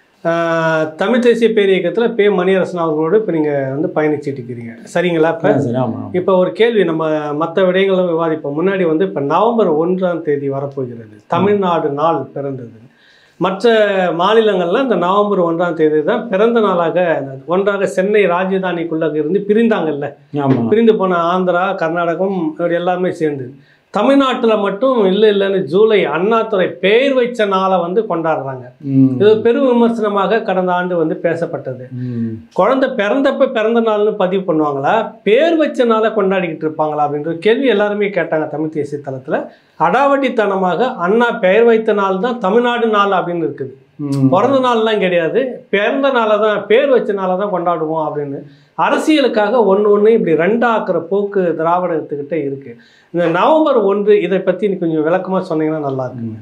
ஆஹ், தமிழ் தேசிய பேர் இயக்கத்தில் பே மணியரசன் அவர்களோடு இப்போ நீங்கள் வந்து பயணிச்சிட்டு இருக்கிறீங்க சரிங்களா இப்போ சரி ஆமா இப்போ ஒரு கேள்வி நம்ம மற்ற விடயங்களும் விவாதிப்போம் முன்னாடி வந்து இப்போ நவம்பர் ஒன்றாம் தேதி வரப்போகிறது தமிழ்நாடு நாள் பிறந்தது மற்ற மாநிலங்கள்ல இந்த நவம்பர் ஒன்றாம் தேதி தான் பிறந்த நாளாக ஒன்றாக சென்னை ராஜதானிக்குள்ள இருந்து பிரிந்தாங்கல்ல ஆமா பிரிந்து போன ஆந்திரா கர்நாடகம் இப்படி எல்லாமே சேர்ந்து தமிழ்நாட்டில் மட்டும் இல்லை இல்லைன்னு ஜூலை அண்ணாதுரை பெயர் வச்ச நாளை வந்து கொண்டாடுறாங்க ம். இது பெரும் விமர்சனமாக கடந்த ஆண்டு வந்து பேசப்பட்டது ம். குழந்தை பிறந்தப்ப பிறந்த நாள்னு பதிவு பண்ணுவாங்களா பேர் வச்ச நாளை கொண்டாடிக்கிட்டு இருப்பாங்களா அப்படின்ற ஒரு கேள்வி எல்லாருமே கேட்டாங்க தமிழ் தேசிய தளத்தில் அடாவடித்தனமாக அண்ணா பெயர் வைத்த நாள் தான் தமிழ்நாடு நாள் அப்படின்னு இருக்குது ம். பிறந்த நாள்லாம் கிடையாது பிறந்த நாளை தான் பேர் வச்ச நாளை தான் கொண்டாடுவோம் அப்படின்னு அரசியலுக்காக ஒன்று ஒன்று இப்படி ரெண்டாக்குற போக்கு திராவிடத்துக்கிட்ட இருக்கு இந்த நவம்பர் ஒன்று இதை பற்றி நீ கொஞ்சம் விளக்கமாக சொன்னீங்கன்னா நல்லா இருக்குங்க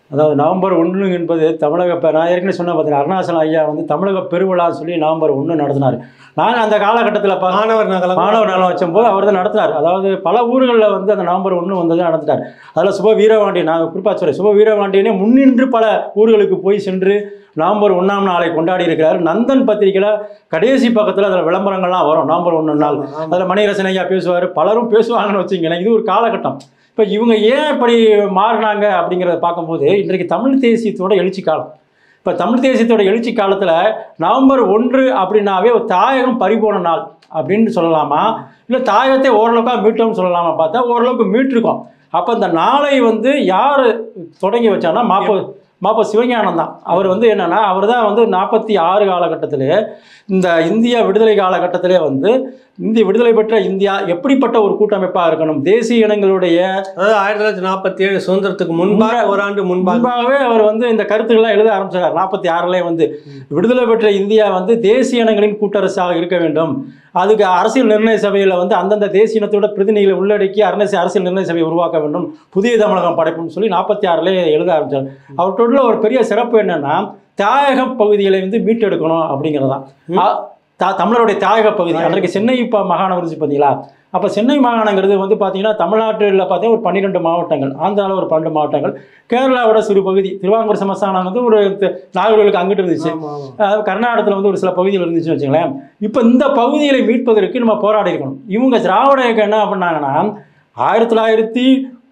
அதாவது நவம்பர் ஒன்று என்பது தமிழக இப்போ நான் ஏற்கனவே சொன்ன பார்த்தீங்கன்னா அருணாசலம் ஐயா வந்து தமிழக பெருவிழான்னு சொல்லி நவம்பர் ஒன்று நடத்தினார் நாங்கள் அந்த காலகட்டத்தில் பா மாணவர் நகலம் மாணவர் நலம் வச்சம்போது அவர் தான் நடத்தினார் அதாவது பல ஊர்களில் வந்து அந்த நவம்பர் ஒன்று வந்தது நடத்திட்டார் அதில் சுப வீரபாண்டியன் நான் குறிப்பாக சொல்கிறேன் சுப வீரபாண்டியனே முன்னின்று பல ஊர்களுக்கு போய் சென்று நவம்பர் ஒன்றாம் நாளை கொண்டாடி இருக்கிறார் நந்தன் பத்திரிக்கையில் கடைசி பக்கத்தில் அதில் விளம்பரங்கள்லாம் வரும் நவம்பர் ஒன்று நாள் ஆமா. அதில் மணிரசன் ஐயா பேசுவார் பலரும் பேசுவாங்கன்னு வச்சுங்களேன் இது ஒரு காலகட்டம் இப்போ இவங்க ஏன் இப்படி மாறினாங்க அப்படிங்கிறத பார்க்கும்போது இன்றைக்கு தமிழ் தேசியத்தோட எழுச்சி காலம் இப்போ தமிழ் தேசியத்தோட எழுச்சி காலத்தில் நவம்பர் ஒன்று அப்படின்னாவே ஒரு தாயகம் பறிபோன நாள் அப்படின்னு சொல்லலாமா இல்லை தாயகத்தை ஓரளவுக்காக மீட்டோம்னு சொல்லலாமா பார்த்தா ஓரளவுக்கு மீட்டிருக்கோம் அப்போ இந்த நாளை வந்து யார் தொடங்கி வச்சான்னா மாப்போ மாப்போ சிவஞானம் தான் அவர் வந்து என்னன்னா அவர் தான் வந்து நாற்பத்தி ஆறு காலகட்டத்திலே இந்த இந்தியா விடுதலை காலகட்டத்திலே வந்து இந்திய விடுதலை பெற்ற இந்தியா எப்படிப்பட்ட ஒரு கூட்டமைப்பாக இருக்கணும் தேசிய இனங்களுடைய அதாவது ஆயிரத்தி தொள்ளாயிரத்தி நாற்பத்தி ஏழு சுதந்திரத்துக்கு முன்பாக ஒரு ஆண்டு முன்பாக முன்பாகவே அவர் வந்து இந்த கருத்துக்கள்லாம் எழுத ஆரம்பிச்சார் நாற்பத்தி ஆறுலேயே வந்து விடுதலை பெற்ற இந்தியா வந்து தேசிய இனங்களின் கூட்டரசாக இருக்க வேண்டும் அதுக்கு அரசியல் நிர்ணய சபையில் வந்து அந்தந்த தேசிய இனத்தோட பிரதிநிதிகளை உள்ளடக்கி அரசு அரசியல் நிர்ணய சபையை உருவாக்க வேண்டும் புதிய தமிழகம் படைப்புன்னு சொல்லி நாற்பத்தி ஆறுலேயே எழுத ஆரம்பிச்சார் அவர்கிட்ட ஒரு பெரிய சிறப்பு என்னன்னா தாயகம் பகுதிகளை வந்து மீட்டெடுக்கணும் அப்படிங்கிறதான் அ- தா தமிழருடைய தாயக பகுதி அன்றைக்கு சென்னை இப்போ மாகாணம் இருந்துச்சு பார்த்தீங்களா அப்போ சென்னை மாகாணங்கிறது வந்து பார்த்தீங்கன்னா தமிழ்நாட்டில் பார்த்தீங்கன்னா ஒரு பன்னிரெண்டு மாவட்டங்கள் ஆந்திராவில் ஒரு பன்னெண்டு மாவட்டங்கள் கேரளாவோட சிறு பகுதி திருவாங்கூர் சமஸ்தானம் வந்து ஒரு த- நாகர்களுக்கு அங்கிட்டு இருந்துச்சு ஆமா, ஆமா. அஹ் கர்நாடகத்தில் வந்து ஒரு சில பகுதிகள் இருந்துச்சுன்னு வச்சுங்களேன் இப்போ இந்த பகுதிகளை மீட்பதற்கு நம்ம போராடி இருக்கணும் இவங்க திராவிட இயக்கம் என்ன பண்ணாங்கன்னா ஆயிரத்தி தொள்ளாயிரத்தி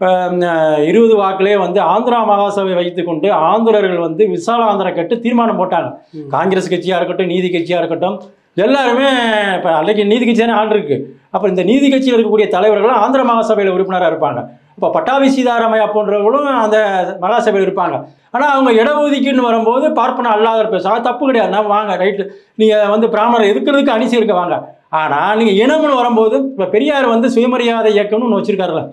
அஹ், இருபது வாக்கிலே வந்து ஆந்திரா மகாசபை வைத்துக்கொண்டு ஆந்திரர்கள் வந்து விசால ஆந்திரா கேட்டு தீர்மானம் போட்டாங்க ம். காங்கிரஸ் கட்சியாக இருக்கட்டும் நீதி கட்சியாக இருக்கட்டும் எல்லாருமே இப்போ அன்றைக்கி நீதி கட்சியான ஆள் இருக்கு அப்போ இந்த நீதி கட்சியில் இருக்கக்கூடிய தலைவர்களும் ஆந்திர மகாசபையில் உறுப்பினராக இருப்பாங்க இப்போ பட்டாபி சீதாராமையா போன்றவர்களும் அந்த மகாசபையில் இருப்பாங்க ஆனால் அவங்க இடஒதுக்கீடுன்னு வரும்போது பார்ப்பன அல்லாதவர் பேசுவாங்க தப்பு கிடையாது நான் வாங்க ரைட்டு நீங்கள் வந்து பிராமணரை எதுக்கிறதுக்கு அணிசி இருக்க வாங்க ஆனால் நீங்கள் இனம்னு வரும்போது இப்போ பெரியார் வந்து சுயமரியாதை இயக்கம்னு ஒன்று வச்சிருக்காருல்ல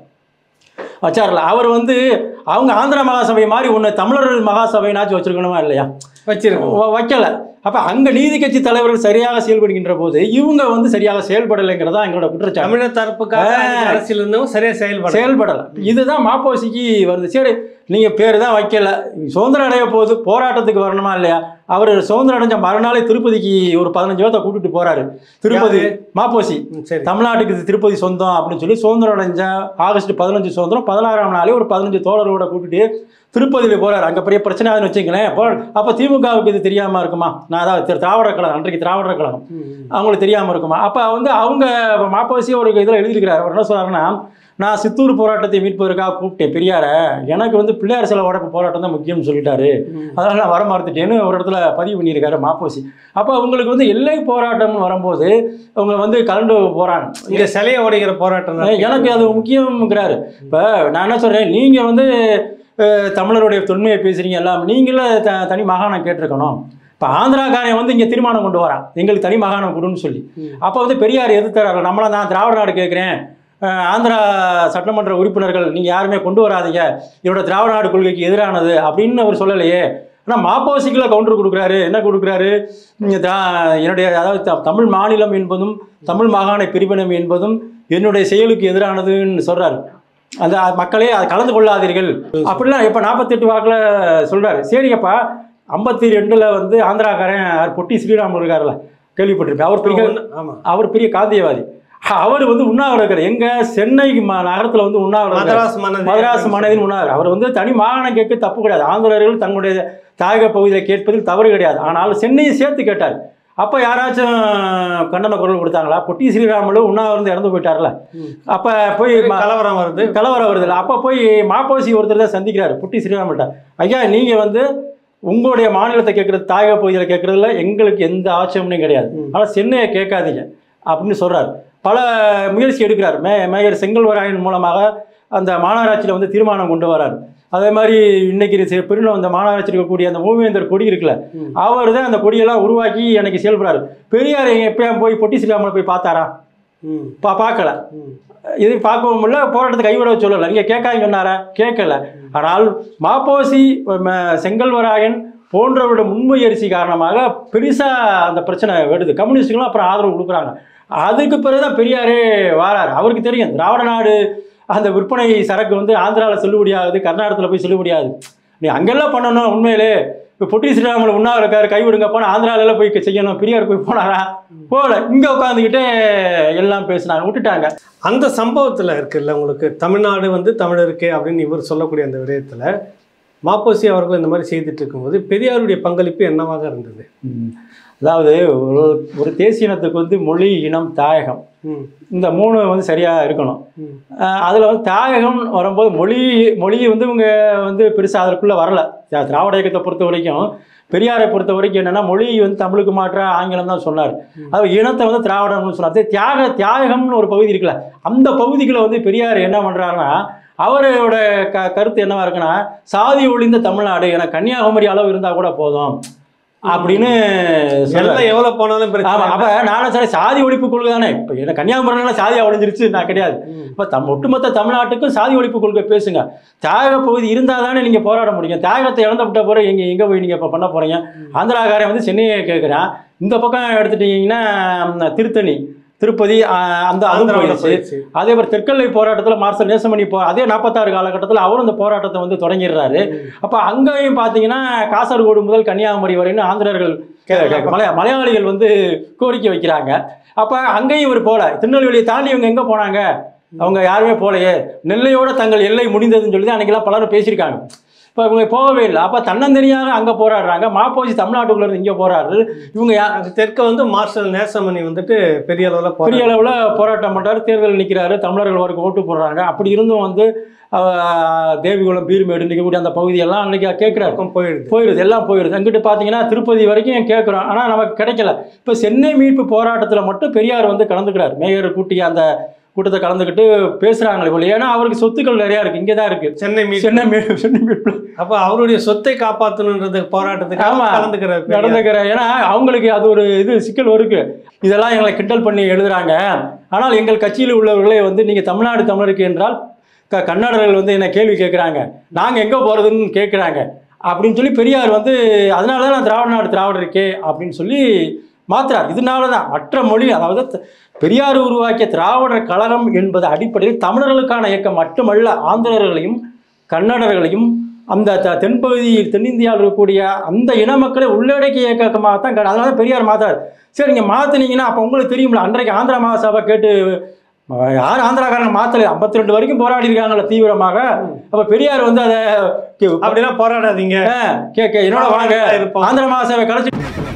வச்சார்ல அவர் வந்து அவங்க ஆந்திர மகாசபை மாதிரி ஒன்று தமிழர் மகாசபைனாச்சும் வச்சிருக்கணுமா இல்லையா வச்சிருக்கோம் வ- வைக்கல அப்ப அங்க நீதி கட்சி தலைவர்கள் சரியாக செயல்படுகின்ற போது இவங்க வந்து சரியாக செயல்படலைங்கிறதா எங்களோட குற்றச்சாட்டு தமிழர் தரப்புக்காக ஆ. அன்னைக்கு அரசியல் இருந்தவங்க சரியா செயல்பட செயல்படலை இதுதான் மாப்போசிக்கு வருது சரி நீங்க பேர் தான் வைக்கல சுதந்திரம் அடைய போகுது போராட்டத்துக்கு வரணுமா இல்லையா அவர் சுதந்திரம் அடைஞ்ச மறுநாளே திருப்பதிக்கு ஒரு பதினஞ்சு பேர்த்த கூட்டிட்டு போறாரு திருப்பதி யாரு? மாப்போசி ம், சரி தமிழ்நாட்டுக்கு இது திருப்பதி சொந்தம் அப்படின்னு சொல்லி சுதந்திரம் அடைஞ்ச ஆகஸ்ட் பதினஞ்சு சுதந்திரம் பதினாறாம் நாளே ஒரு பதினஞ்சு தோழரோட கூட்டிட்டு திருப்பதியில் போறாரு அங்கே பெரிய பிரச்சனை ஆகுதுன்னு வச்சுங்களேன் போ அப்போ திமுகவுக்கு இது தெரியாமல் இருக்குமா நான் அதாவது திரு- திராவிடர் கழகம் அன்றைக்கு திராவிடர் கழகம் ம், ம். அவங்களுக்கு தெரியாமல் இருக்குமா அப்போ வந்து அவங்க மாப்பவசி ஒரு இதில் எழுதியிருக்கிறார் அவர் என்ன சொல்றாருன்னா நான் சித்தூர் போராட்டத்தை மீட்பதற்காக கூப்பிட்டேன் பெரியார எனக்கு வந்து பிள்ளையார் சிலை உடப்பு போராட்டம் தான் முக்கியம்னு சொல்லிட்டாரு ம். அதனால நான் வர மறுத்துட்டேன்னு ஒரு இடத்துல பதிவு பண்ணியிருக்காரு மாப்போசி அப்போ அவங்களுக்கு வந்து எல்லை போராட்டம்னு வரும்போது அவங்க வந்து கலந்து போகிறாங்க இங்க சிலையை உடைக்கிற போராட்டம் தான். எனக்கு அது முக்கியம்ங்கிறாரு இப்போ நான் என்ன சொல்கிறேன் நீங்கள் வந்து அஹ், தமிழருடைய தொன்மையை பேசுகிறீங்க எல்லாம் நீங்களே த தனி மாகாணம் கேட்டிருக்கணும் இப்போ ஆந்திராக்காரன் வந்து இங்கே தீர்மானம் கொண்டு வரான் எங்களுக்கு தனி மாகாணம் கொடுன்னு சொல்லி ம். அப்போ வந்து பெரியார் எதிர்த்தாரு நம்மளாம் நான் திராவிட நாடு கேட்குறேன் ஆந்திரா சட்டமன்ற உறுப்பினர்கள் நீங்கள் யாருமே கொண்டு வராதீங்க இதோட திராவிட நாடு கொள்கைக்கு எதிரானது அப்படின்னு அவர் சொல்லலையே ஆனால் மாப்போசிக்கில் கவுண்டர் கொடுக்குறாரு என்ன கொடுக்குறாரு இங்க திரா- என்னுடைய அதாவது த- தமிழ் மாநிலம் என்பதும் தமிழ் மாகாண பிரிவினம் என்பதும் என்னுடைய செயலுக்கு எதிரானதுன்னு சொல்றாரு அந்த மக்களே அதை கலந்து கொள்ளாதீர்கள் அப்படிலாம் இப்போ நாற்பத்தெட்டு வாக்கில் சொல்றாரு சரிங்கப்பா ஐம்பத்தி ரெண்டில் வந்து ஆந்திராக்காரன் பொட்டி ஸ்ரீராமன் இருக்காருல்ல கேள்விப்பட்டிருப்பேன் அவர் பெரிய ஆமா அவர் பெரிய காந்தியவாதி அவர் வந்து உண்ணாவிரதர் எங்க சென்னை ம- நகரத்துல வந்து உண்ணாவிரதர் மதராஸ் மன்னதி மதராசு மனதின் உணர்வு அவர் வந்து தனி மாகாணம் கேட்க தப்பு கிடையாது ஆந்திரர்கள் தங்களுடைய தாயக பகுதியில் கேட்பதில் தவறு கிடையாது ஆனால் சென்னையை சேர்த்து கேட்டார் அப்போ யாராச்சும் கண்டன குரல் கொடுத்தாங்களா பொட்டி ஸ்ரீராமலும் உண்ணாவிரதம் இறந்து போயிட்டார்ல ம். அப்போ போய் ம- கலவரம் வருது கலவரம் வருதுல்ல அப்போ போய் மாப்போசி ஒருத்தர் தான் சந்திக்கிறாரு புட்டி ஸ்ரீராமன்ட்ட ஐயா நீங்கள் வந்து உங்களுடைய மாநிலத்தை கேட்குறது தாயக பகுதியில் கேட்குறதுல எங்களுக்கு எந்த ஆட்சேபனையும் கிடையாது ம். ஆனால் சென்னையை கேட்காதீங்க அப்படின்னு சொல்றாரு பல முயற்சி எடுக்கிறார் மே மேயர் செங்கல்வராயன் மூலமாக அந்த மாநகராட்சியில் வந்து தீர்மானம் கொண்டு வராரு அதே மாதிரி இன்னைக்கு இது பெருநிலம் அந்த மாநகராட்சி இருக்கக்கூடிய அந்த மூவேந்தர் கொடி இருக்குல்ல ம். அவர் தான் அந்த கொடியெல்லாம் உருவாக்கி எனக்கு செயல்படுறாரு பெரியார் எப்பயும் போய் பொட்டி ஸ்ரீராமனை போய் பார்த்தாரா ம், பா பார்க்கல ம். இது பார்க்கவும் இல்லை போராட்டத்தை கைவிட சொல்லலை நீங்கள் கேட்காங்க சொன்னாரா கேட்கல ஆனால் மாப்போசி ம- செங்கல்வராயன் போன்றவரோட முன்முயற்சி காரணமாக பெருசாக அந்த பிரச்சனை வருது கம்யூனிஸ்டுகளும் அப்புறம் ஆதரவு கொடுக்குறாங்க அதுக்கு பிறகுதான் பெரியாரே வாரார் அவருக்கு தெரியும் திராவிட நாடு அந்த விற்பனை சரக்கு வந்து ஆந்திராவில் செல்லுபடியாகுது கர்நாடகத்தில் போய் செல்லுபடியாகுது நீ அங்கெல்லாம் பண்ணணும் உண்மையிலே இப்போ பொட்டி ஸ்ரீராமன் உண்ணா இருக்காரு கைவிடுங்கப்பான்னு ஆந்திராவில போய் செய்யணும் பெரியார் போய் போனாரா போகல இங்கே உட்காந்துக்கிட்டே எல்லாம் பேசினாங்க விட்டுட்டாங்க அந்த சம்பவத்தில் இருக்குல்ல உங்களுக்கு தமிழ்நாடு வந்து தமிழருக்கு அப்படின்னு இவர் சொல்லக்கூடிய அந்த விடயத்தில் மாப்போசி அவர்கள் இந்த மாதிரி செய்துட்டு இருக்கும்போது பெரியாருடைய பங்களிப்பு என்னவாக இருந்தது ம். அதாவது ஒரு ஒரு தேசிய இனத்துக்கு வந்து மொழி இனம் தாயகம் ம் இந்த மூணு வந்து சரியாக இருக்கணும் ம் அதில் வந்து தாயகம் வரும்போது மொழி மொழி வந்து இவங்க வந்து பெருசாக அதற்குள்ளே வரல திரா- திராவிட இயக்கத்தை பொறுத்த வரைக்கும் பெரியாரை பொறுத்த வரைக்கும் என்னென்னா மொழி வந்து தமிழுக்கு மாற்றா ஆங்கிலம் தான் சொன்னார் அது இனத்தை வந்து திராவிடம்னு சொன்னார் அதே தியாக தியாகம்னு ஒரு பகுதி இருக்குல்ல அந்த பகுதிக்குள்ள வந்து பெரியார் என்ன பண்ணுறாருன்னா அவரோட க கருத்து என்னவா இருக்குன்னா சாதி ஒழிந்த தமிழ்நாடு ஏன்னா கன்னியாகுமரி அளவு இருந்தால் கூட போதும் அப்படின்னு சொல்றாரு. எல்லாம் எவ்வளவு போனாலும் பிரச்சனை ஆமா அப்ப நானும் சரி சாதி ஒழிப்பு கொள்கை தானே இப்ப என்ன கன்னியாகுமரியில சாதியா ஒழிஞ்சிருச்சு நான் கிடையாது ம். இப்ப தம் ஒட்டுமொத்த தமிழ்நாட்டுக்கும் சாதி ஒழிப்பு கொள்கை பேசுங்க தியாக பகுதி இருந்தா தானே நீங்க போராட முடியும் தியாகத்தை இழந்து விட்ட போற எங்க எங்க போய் நீங்க இப்ப பண்ண போறீங்க ஆந்திராக்காரன் வந்து சென்னையை கேட்குறான் இந்த பக்கம் எடுத்துட்டீங்கன்னா ம், திருத்தணி திருப்பதி ஆ, அந்த அதுவும் ஆந்திராவுல போயிடுச்சு போயிடுச்சு. அதே மாதிரி தெற்கல்லை போராட்டத்தில் மார்சல் நேசமணி போ அதே நாற்பத்தாறு காலகட்டத்தில் அவரும் இந்த போராட்டத்தை வந்து தொடங்கிடுறாரு அப்போ அங்கேயும் பார்த்தீங்கன்னா காசர்கோடு முதல் கன்னியாகுமரி வரைன்னு ஆந்திரர்கள் மலைய மலையாளிகள் வந்து கோரிக்கை வைக்கிறாங்க அப்போ அங்கேயும் இவர் போல திருநெல்வேலியை தாண்டி இவங்க எங்கே போனாங்க அவங்க யாருமே போலையே நெல்லையோட தங்கள் எல்லை முடிந்ததுன்னு சொல்லி தான் அன்றைக்கெல்லாம் பலரும் பேசியிருக்காங்க இப்போ இவங்க போகவே இல்லை அப்போ தன்னந்தனியாக அங்கே போராடுறாங்க மாப்போசி தமிழ்நாட்டுக்குள்ள இருந்து இங்கே போராடுறது இவங்க யா அது தெற்க வந்து மார்ஷல் நேசமணி வந்துட்டு பெரிய அளவில் பெரிய அளவில் போராட்டம் பண்ணுறாரு தேர்தல் நிற்கிறாரு தமிழர்கள் அவருக்கு ஓட்டு போடுறாங்க அப்படி இருந்தும் வந்து அஹ், தேவிகுளம் பீர்மேடு நிற்கக்கூடிய அந்த பகுதியெல்லாம் அன்றைக்கி கேட்குறாரு பக்கம் போயிடுது போயிடுது எல்லாம் போயிடுது அங்கிட்டு பார்த்தீங்கன்னா திருப்பதி வரைக்கும் கேட்குறோம் ஆனால் நமக்கு கிடைக்கல இப்போ சென்னை மீட்பு போராட்டத்தில் மட்டும் பெரியார் வந்து கலந்துக்கிறார் மேயர் கூட்டிய அந்த கூட்டத்தை கலந்துக்கிட்டு பேசுகிறாங்களே போல ஏன்னா அவருக்கு சொத்துக்கள் நிறையா இருக்குது இங்கே தான் இருக்குது சென்னை மீட் சென்னை மீட்பு சென்னை மீட்பு அப்ப அவருடைய சொத்தை காப்பாற்றணுன்றது போராட்டத்துக்கு ஆமா. கலந்துக்கிறார் பெரியார். நடந்துக்கிற ஏன்னா அவங்களுக்கு அது ஒரு இது சிக்கல் இருக்கு இதெல்லாம் எங்களை கிண்டல் பண்ணி எழுதுறாங்க ஆனால் எங்கள் கட்சியில் உள்ளவர்களே வந்து நீங்கள் தமிழ்நாடு தமிழருக்கு என்றால் க கன்னடர்கள் வந்து என்ன கேள்வி கேட்குறாங்க நாங்கள் எங்கே போகிறதுன்னு கேட்குறாங்க அப்படின்னு சொல்லி பெரியார் வந்து அதனால தான் நான் திராவிட நாடு திராவிடர் இருக்கே அப்படின்னு சொல்லி மாத்துறார் இதனால தான் மற்ற மொழி அதாவது த- பெரியார் உருவாக்கிய திராவிடர் கழகம் என்பது அடிப்படையில் தமிழர்களுக்கான இயக்கம் மட்டுமல்ல ஆந்திரர்களையும் கன்னடர்களையும் அந்த த- தென்பகுதியில் தென்னிந்தியாவில் இருக்கக்கூடிய அந்த இன மக்களை உள்ளடக்கிய இயக்கமாக தான் அதனால தான் பெரியார் மாத்தார் சரி நீங்கள் மாற்றினீங்கன்னா அப்போ உங்களுக்கு தெரியும்ல அன்றைக்கு ஆந்திரா மகாசபா கேட்டு அஹ், யார் ஆந்திராக்காரங்க மாற்றலை ஐம்பத்தி ரெண்டு வரைக்கும் போராடி இருக்காங்கல்ல தீவிரமாக அப்போ பெரியார் வந்து அதை அப்படிலாம் போராடாதீங்க கேட்க என்னோட வாங்க இருப்போம். ஆந்திர மகாசபை கலைச்சு